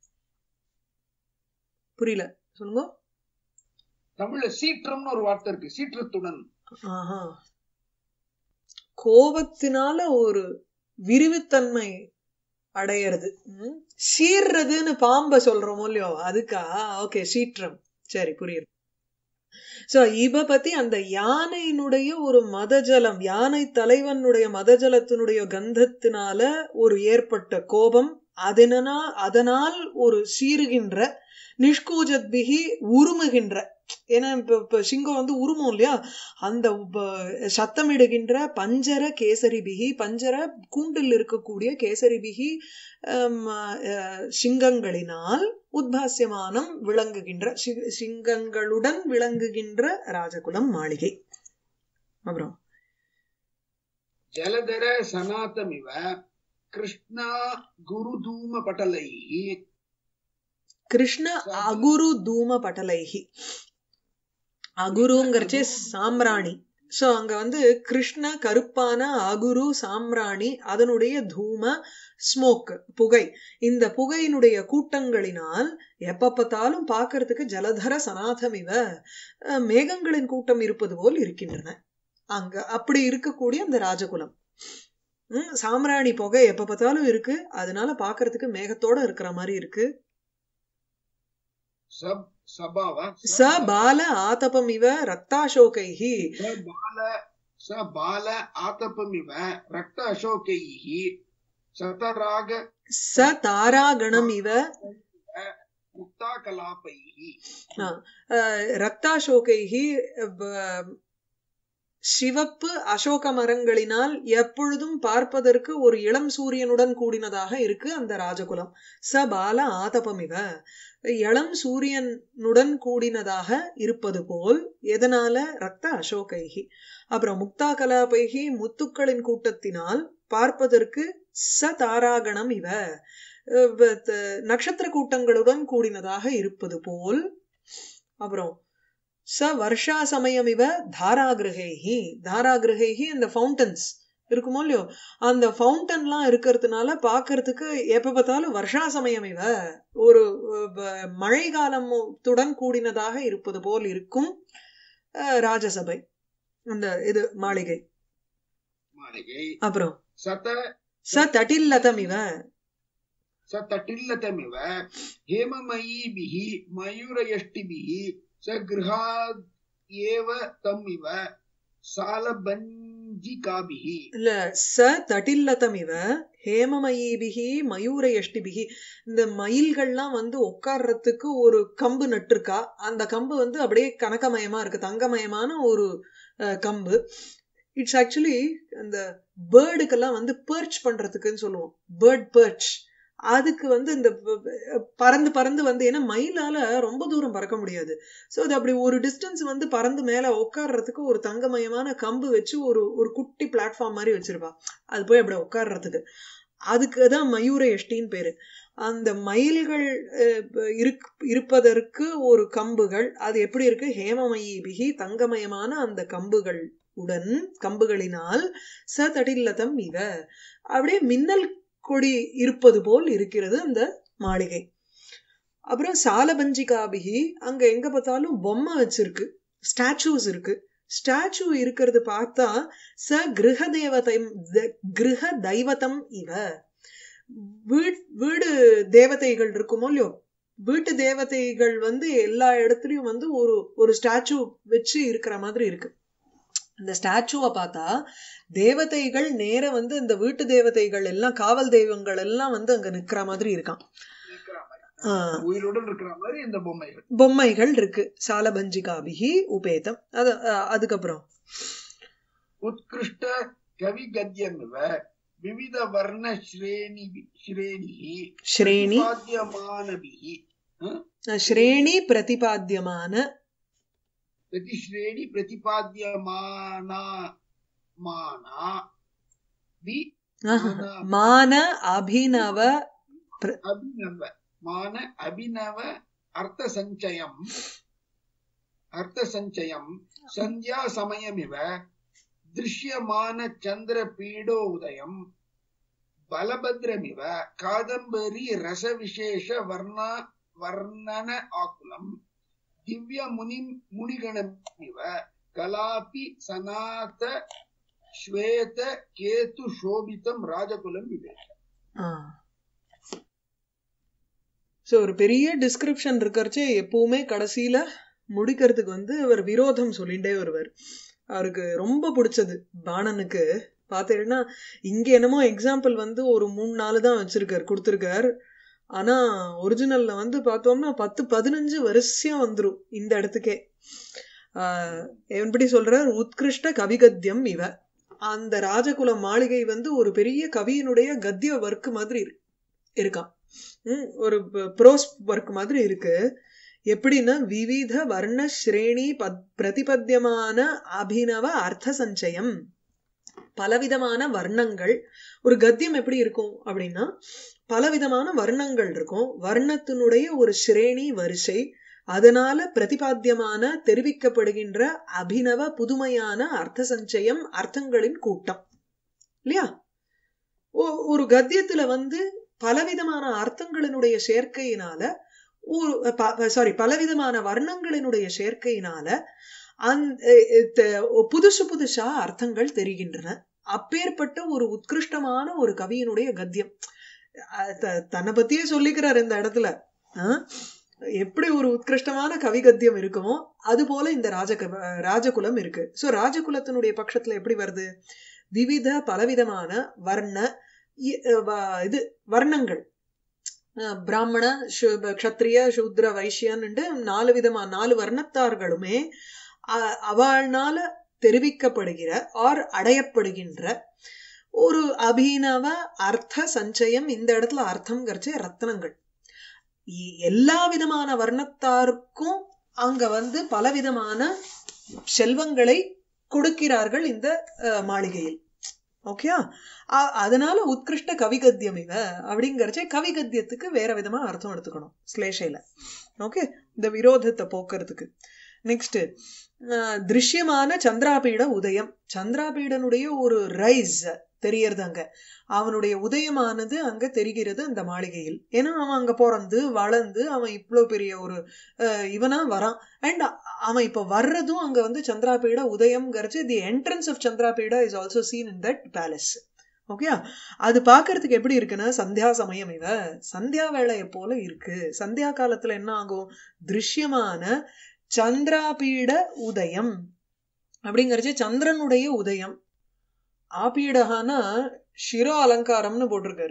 புரியல சொல்லுங்க தமிழ்ல சீற்றம்னு ஒரு வார்த்தை இருக்கு சீற்றத்துடன் ஆஹா கோபத்தினால ஒரு விரிவுத்தன்மை அடையிறது ம்? சீர்றதுன்னு பாம்ப சொல்றோமோ இல்லையோ அதுக்கா ஓகே சீற்றம் சரி புரியுது சோ இவ பத்தி அந்த யானையினுடைய ஒரு மதஜலம் யானை தலைவனுடைய மதஜலத்தினுடைய கந்தத்தினால ஒரு ஏற்பட்ட கோபம் அதனா அதனால் ஒரு சீருகின்ற நிஷ்கூஜத்பிகி உருமுகின்ற ஏன்னா இப்ப இப்ப சிங்கம் வந்து உருமும் இல்லையா அந்த உப- சத்தமிடுகின்ற பஞ்சர கேசரிபிகி பஞ்சர கூண்டில் இருக்கக்கூடிய கேசரிபிகி ஹம், அஹ், சிங்கங்களினால் உத்பாசியமானம் விளங்குகின்ற சி- சிங்கங்களுடன் விளங்குகின்ற ராஜகுலம் மாளிகை அப்புறம் ஜலதர சனாதமிவ கிருஷ்ணா குருதூம பட்டலைः கிருஷ்ண அகுரு தூம பட்டலைகி அகுருங்கிறச்சே சாம்பிராணி சோ அங்க வந்து கிருஷ்ண கருப்பான அகுரு சாம்பிராணி அதனுடைய தூம ஸ்மோக் புகை இந்த புகையினுடைய கூட்டங்களினால் எப்ப பார்த்தாலும் பார்க்கிறதுக்கு ஜலதர சனாதம் இவ அஹ், மேகங்களின் கூட்டம் இருப்பது போல் இருக்கின்றன அங்க அப்படி இருக்கக்கூடிய அந்த ராஜகுலம் ம், சாம்பிராணி புகை எப்ப பார்த்தாலும் இருக்கு அதனால பார்க்கிறதுக்கு மேகத்தோட இருக்கிற மாதிரி இருக்கு சப் சபாவ ச பால ஆதபம் இவ ரக்தாசோகைஹி ச பால ச பால ஆதபமிவ ரக்த அசோகைः சதராக ச தாராகணம் இவ முக்தாகலாபைः அஹ், ரக்தாசோகைஹி வ- சிவப்பு அசோக மரங்களினால் எப்பொழுதும் பார்ப்பதற்கு ஒரு இளம் சூரியனுடன் கூடினதாக இருக்கு அந்த ராஜகுலம் ச பால ஆதபம் இவ இளம் சூரியனுடன் கூடினதாக இருப்பது போல் எதனால ரக்த அசோகைகி அப்புறம் முக்தா கலாபைகி முத்துக்களின் கூட்டத்தினால் பார்ப்பதற்கு ச தாராகணம் இவ அஹ் வ- த- நட்சத்திர கூட்டங்களுடன் கூடினதாக இருப்பது போல் அப்புறம் ச வருஷா சமயம் இவ தாராகிரகைஹி தாராகிரகைஹி அந்த ஃபவுண்டன்ஸ் இருக்குமோ இல்லையோ அந்த ஃபவுண்டன்லாம் இருக்கிறதுனால பார்க்கிறதுக்கு எப்ப பார்த்தாலும் வருஷா சமயம் இவ ஒரு அஹ், வ- மழை காலத்துடன் கூடினதாக இருப்பது போல் இருக்கும் அஹ், ராஜசபை அந்த இது மாளிகை மாளிகை அப்புறம் சத ச தட்டில்லதம் இவ स तटिल्लतमिव हेममयीभिः मयूरयष्टिभिः स गृहाद् एव तम् इव सालभञ्जिकाभिः இல்ல ச தட்டில்லதம் இவ ஹேமமயீபிகி மயூரயஷ்டிபிகி இந்த மயில்கள்லாம் வந்து உட்கார்றதுக்கு ஒரு கம்பு நட்டிருக்கா அந்த கம்பு வந்து அப்படியே கனகமயமா இருக்கு தங்கமயமான ஒரு அஹ், கம்பு இட்ஸ் ஆக்சுவலி அந்த பேர்டுக்கெல்லாம் வந்து பெர்ச் பண்றதுக்குன்னு சொல்லுவோம் பேர்ட் பெர்ச் அதுக்கு வந்து இந்த ப- ப- பறந்து பறந்து வந்து ஏன்னா மயிலால ரொம்ப தூரம் பறக்க முடியாது சோ அது அப்படி ஒரு டிஸ்டன்ஸ் வந்து பறந்து மேல உட்கார்றதுக்கு ஒரு தங்கமயமான கம்பு வச்சு ஒரு ஒரு குட்டி பிளாட்ஃபார்ம் மாதிரி வச்சிருப்பா அது போய் அப்படி உட்கார்றதுக்கு அதுக்கு தான் மயூர எஷ்டின்னு பேரு அந்த மயில்கள் அஹ், ப- இருக் இருப்பதற்கு ஒரு கம்புகள் அது எப்படி இருக்கு ஹேமமயீபிகி தங்கமயமான அந்த கம்புகள் உடன் கம்புகளினால் ச தடில்லதம் இவ அப்படியே மின்னல் கொடி இருப்பது போல் இருக்கிறது அந்த மாளிகை அப்புறம் சாலபஞ்சிகாபிகி அங்க எங்க பார்த்தாலும் பொம்மை வச்சிருக்கு ஸ்டாச்சூஸ் இருக்கு ஸ்டாச்சு இருக்கிறது பார்த்தா ச கிரக தேவதை கிரக தெய்வதம் இவ வீட் வீடு தேவதைகள் இருக்குமோ இல்லையோ வீட்டு தேவதைகள் வந்து எல்லா இடத்துலயும் வந்து ஒரு ஒரு ஸ்டாச்சு வச்சு இருக்கிற மாதிரி இருக்கு இந்த ஸ்டாச்சுவை பார்த்தா தேவதைகள் நேர வந்து இந்த வீட்டு தேவதைகள் எல்லாம் காவல் தெய்வங்கள் எல்லாம் வந்து அங்க நிக்கிற மாதிரி இருக்கான் இருக்கிற மாதிரி. ஆஹ் உயிருடன் இருக்கிற மாதிரி இந்த பொம்மைகள் பொம்மைகள் இருக்கு சாலபஞ்சிகாபிகி உபேதம் அது அஹ், அதுக்கப்புறம் उत्कृष्ट कवि गद्यमिव विविध वर्ण श्रेणी श्रेणी ஸ்ரேணி प्रतिपाद्यमानभिः அஹ், ஸ்ரேணி பிரதிபாத்தியமான प्रतिश्रेणी प्रतिपाद्यमाना माना वि ஆஹா, மான அபிநவ अभिनव मान अभिनव अर्थसञ्चयम् अर्थसञ्चयम् सन्ध्यासमयमिव दृश्यमानचन्द्रपीडो उदयम् बलभद्रमिव कादम्बरी रसविशेष वर्ण वर्णन आकुलम् दिव्यमुनिम् मुनिगणमिव कलापि सनात श्वेत केतु शोभितम् राजकुलम् विवेश ஸோ ஒரு பெரிய டிஸ்கிரிப்ஷன் இருக்கிறச்சே எப்பவுமே கடைசியில முடிக்கிறதுக்கு வந்து அவர் விரோதம் சொல்லிட்டே வருவார் அவருக்கு ரொம்ப பிடிச்சது பாணனுக்கு பார்த்தீங்கன்னா இங்க என்னமோ எக்ஸாம்பிள் வந்து ஒரு மூணு நாலு தான் வச்சிருக்காரு கொடுத்துருக்கார் ஆனா ஒரிஜினல்ல வந்து பார்த்தோம்னா பத்து பதினஞ்சு வரிசையா வந்துரும் இந்த இடத்துக்கே ஆஹ் எப்படி சொல்றார் உத்கிருஷ்ட கவிகத்தியம் இவ அந்த ராஜகுல மாளிகை வந்து ஒரு பெரிய கவியினுடைய கத்திய ஒர்க் மாதிரி இரு- இருக்கான் ம், ஒரு ப்ரோஸ் ஒர்க் மாதிரி இருக்கு எப்படின்னா விவித வர்ண ஸ்ரேணி பத் பிரதிபத்தியமான அபினவ அர்த்த சஞ்சயம் பலவிதமான வர்ணங்கள் ஒரு கத்தியம் எப்படி இருக்கும் அப்படின்னா பலவிதமான வர்ணங்கள் இருக்கும் வர்ணத்தினுடைய ஒரு ஸ்ரேணி வரிசை அதனால பிரதிபாத்தியமான தெரிவிக்கப்படுகின்ற அபினவ புதுமையான அர்த்த சஞ்சயம் அர்த்தங்களின் கூட்டம் இல்லையா ஒ- ஒரு கத்தியத்துல வந்து பலவிதமான அர்த்தங்களினுடைய சேர்க்கையினால ஒரு சாரி பலவிதமான வர்ணங்களினுடைய சேர்க்கையினால அந்த புதுசு புதுசா அர்த்தங்கள் தெரிகின்றன அப்பேற்பட்ட ஒரு உத்கிருஷ்டமான ஒரு கவியினுடைய கத்தியம் அஹ் த- தன்னை பத்தியே சொல்லிக்கிறார் இந்த இடத்துல ஆஹ் எப்படி ஒரு உத்கிருஷ்டமான கவி கத்தியம் இருக்குமோ அது போல இந்த ராஜ ராஜகுலம் இருக்கு சோ ராஜகுலத்தினுடைய பட்சத்துல எப்படி வருது விவித பலவிதமான வர்ண இ- வ- இது வர்ணங்கள் அஹ் பிராமண சு- க்ஷத்ரிய சூத்ர வைஷ்யன்னுட்டு நாலு விதமா நாலு வர்ணத்தார்களுமே அ- அவள்னால தெரிவிக்கப்படுகிற ஆர் அடையப்படுகின்ற ஒரு அபிநவ அர்த்த சஞ்சயம் இந்த இடத்துல அர்த்தம்ங்கிறச்சு ரத்னங்கள் இ- எல்லா விதமான வர்ணத்தாருக்கும் அங்க வந்து பலவிதமான செல்வங்களை கொடுக்கிறார்கள் இந்த அஹ், மாளிகையில் ஓகேயா அ- அதனால உத்கிருஷ்ட கவிகத்தியம் இவ அப்படிங்கறச்சே கவிகத்தியத்துக்கு வேற விதமா அர்த்தம் எடுத்துக்கணும் ஸ்லேஷையில ஓகே இந்த விரோதத்தை போக்குறதுக்கு நெக்ஸ்ட் திருஷ்யமான சந்திராபீட உதயம் சந்திராபீடனுடைய ஒரு ரைஸ் தெரியறது அங்க அவனுடைய உதயமானது அங்க தெரிகிறது அந்த மாளிகையில் ஏன்னா அவன் அங்க பிறந்து வளர்ந்து அவன் இவ்வளவு பெரிய ஒரு அஹ், இவனா வரான் அண்ட் அவன் இப்ப வர்றதும் அங்க வந்து சந்திராபீட உதயம்ங்கிறச்சு the entrance of Chandrapida is also seen in that palace okay அது பாக்குறதுக்கு எப்படி இருக்குன்னா சந்தியா சமயம் இவ சந்தியா வேளைய போல இருக்கு சந்தியா காலத்துல என்ன ஆகும் திருஷ்யமான சந்திராபீட உதயம் அப்படிங்கறச்சு சந்திரனுடைய உதயம் ஆபீடகானா சிரோ அலங்காரம்னு போட்டிருக்காரு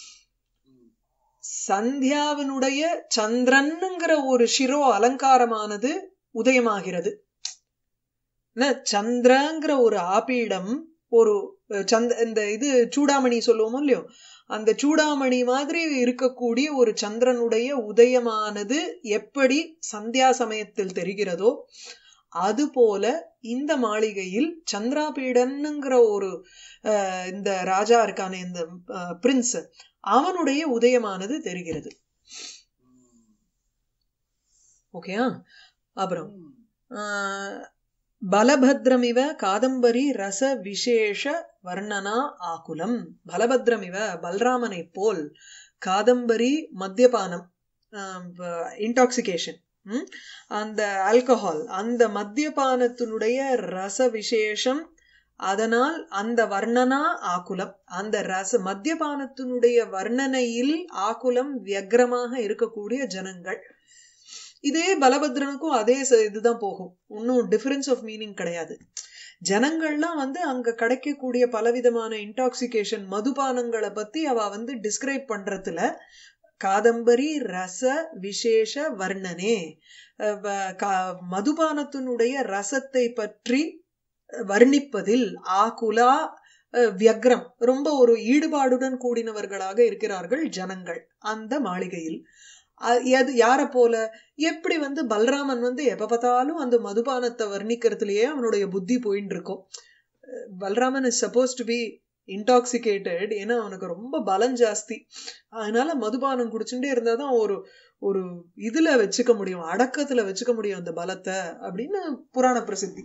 சந்தியாவினுடைய சந்திரன்ங்கிற ஒரு சிரோ அலங்காரமானது உதயமாகிறது என்ன, சந்திரங்கிற ஒரு ஆபீடம் ஒரு அஹ், சந்த இந்த இது சூடாமணி சொல்லுவோமோ இல்லையோ அந்த சூடாமணி மாதிரி இருக்கக்கூடிய ஒரு சந்திரனுடைய உதயமானது எப்படி சந்தியா சமயத்தில் தெரிகிறதோ அதுபோல இந்த மாளிகையில் சந்திராபீடன்ங்கிற ஒரு அஹ், இந்த ராஜா இருக்கானே இந்த பிரின்ஸ் அவனுடைய உதயமானது தெரிகிறது ஓகேயா அப்புறம் ஆஹ், பலபத்ரமிவ காதம்பரி ரச விசேஷ வர்ணனா ஆகுலம் பலபத்ரமிவ பல்ராமனை போல் காதம்பரி மத்தியபானம் இன்டாக்சிகேஷன் அந்த ஆல்கஹால் அந்த மத்தியபானத்தினுடைய ரச விசேஷம் அதனால் அந்த வர்ணனா ஆகுலம் அந்த ரச மத்தியபானத்தினுடைய வர்ணனையில் ஆகுலம் வியக்ரமாக இருக்கக்கூடிய ஜனங்கள் இதே பலபத்ரனுக்கும் அதே ச- இதுதான் போகும் ஒன்னும் டிஃபரன்ஸ் ஆஃப் மீனிங் கிடையாது ஜனங்கள்லாம் வந்து அங்க கிடைக்கக்கூடிய பலவிதமான இன்டாக்சிகேஷன் மதுபானங்களை பத்தி அவ வந்து டிஸ்கிரைப் பண்றதுல காதம்பரி ரச விசேஷ வர்ணனே அஹ் வ- கா- மதுபானத்தினுடைய ரசத்தை பற்றி வர்ணிப்பதில் ஆகுலா அஹ், வியக்ரம் ரொம்ப ஒரு ஈடுபாடுடன் கூடினவர்களாக இருக்கிறார்கள் ஜனங்கள் அந்த மாளிகையில் அ- எது யார போல எப்படி வந்து பல்ராமன் வந்து எப்ப பார்த்தாலும் அந்த மதுபானத்தை வர்ணிக்கிறதுலயே அவனுடைய புத்தி போயின்னு இருக்கும் அஹ், Balraman is suppose to be intoxicated ஏன்னா அவனுக்கு ரொம்ப பலம் ஜாஸ்தி அதனால மதுபானம் குடிச்சுட்டே இருந்தாதான் ஒரு ஒரு இதுல வச்சுக்க முடியும் அடக்கத்துல வச்சுக்க முடியும் அந்த பலத்தை அப்படின்னு புராண பிரசித்தி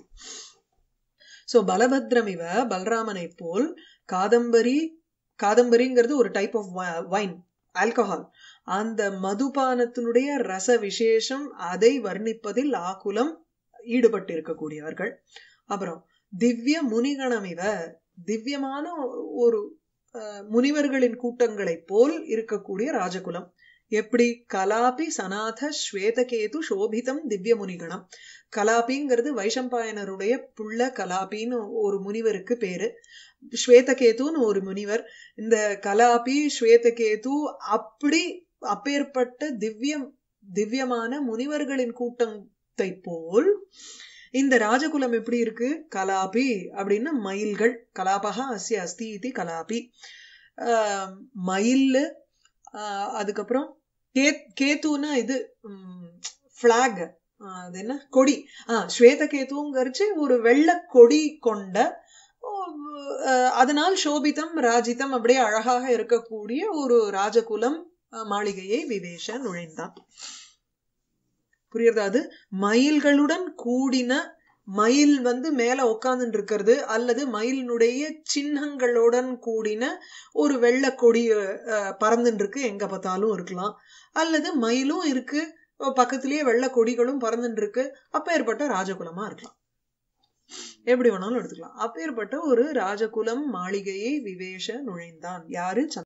சோ பலபத்ரம் இவ பல்ராமனை போல் காதம்பரி காதம்பரிங்கிறது ஒரு டைப் ஆஃப் வைன் ஆல்கஹால் அந்த மதுபானத்தினுடைய ரச விசேஷம் அதை வர்ணிப்பதில் ஆகுலம் ஈடுபட்டு இருக்கக்கூடியவர்கள் அப்புறம் திவ்ய முனிகணம் இவ திவ்யமான ஒரு அஹ், முனிவர்களின் கூட்டங்களைப் போல் இருக்கக்கூடிய ராஜகுலம் எப்படி கலாபி சநாத ஸ்வேதகேது சோபிதம் திவ்ய முனிகணம் கலாபிங்கிறது வைஷம்பாயனருடைய புள்ள கலாபின்னு ஒரு முனிவருக்கு பேரு ஸ்வேதகேதுன்னு ஒரு முனிவர் இந்த கலாபி ஸ்வேதகேது அப்படி அப்பேற்பட்ட திவ்யம் திவ்யமான முனிவர்களின் கூட்டத்தை போல் இந்த ராஜகுலம் எப்படி இருக்கு கலாபி அப்படின்னா மயில்கள் கலாபகா அஸ்ய அஸ்தி இது கலாபி ஆஹ் மயில் ஆஹ் அதுக்கப்புறம் கே கேத்துன்னா இது ஃபிளாக் அது என்ன கொடி ஆஹ் ஸ்வேதகேதுங்கிறச்சு ஒரு வெள்ளை கொடி கொண்ட ஆஹ் அதனால் சோபிதம் ராஜிதம் அப்படியே அழகாக இருக்கக்கூடிய ஒரு ராஜகுலம் ஆஹ் மாளிகையை விவேஷ நுழைந்தான் புரியுறதா அது மயில்களுடன் கூடின மயில் வந்து மேல உட்கார்ந்துட்டு இருக்கிறது அல்லது மயிலினுடைய சின்னங்களுடன் கூடின ஒரு வெள்ளை கொடி அஹ், பறந்துட்டு இருக்கு எங்க பார்த்தாலும் இருக்கலாம் அல்லது மயிலும் இருக்கு பக்கத்திலேயே வெள்ளை கொடிகளும் பறந்துட்டு இருக்கு அப்பேற்பட்ட ராஜகுலமா இருக்கலாம் எப்படி வேணாலும் எடுத்துக்கலாம் அப்பேற்பட்ட ஒரு ராஜகுலம் மாளிகையை விவேஷ நுழைந்தான் யாரு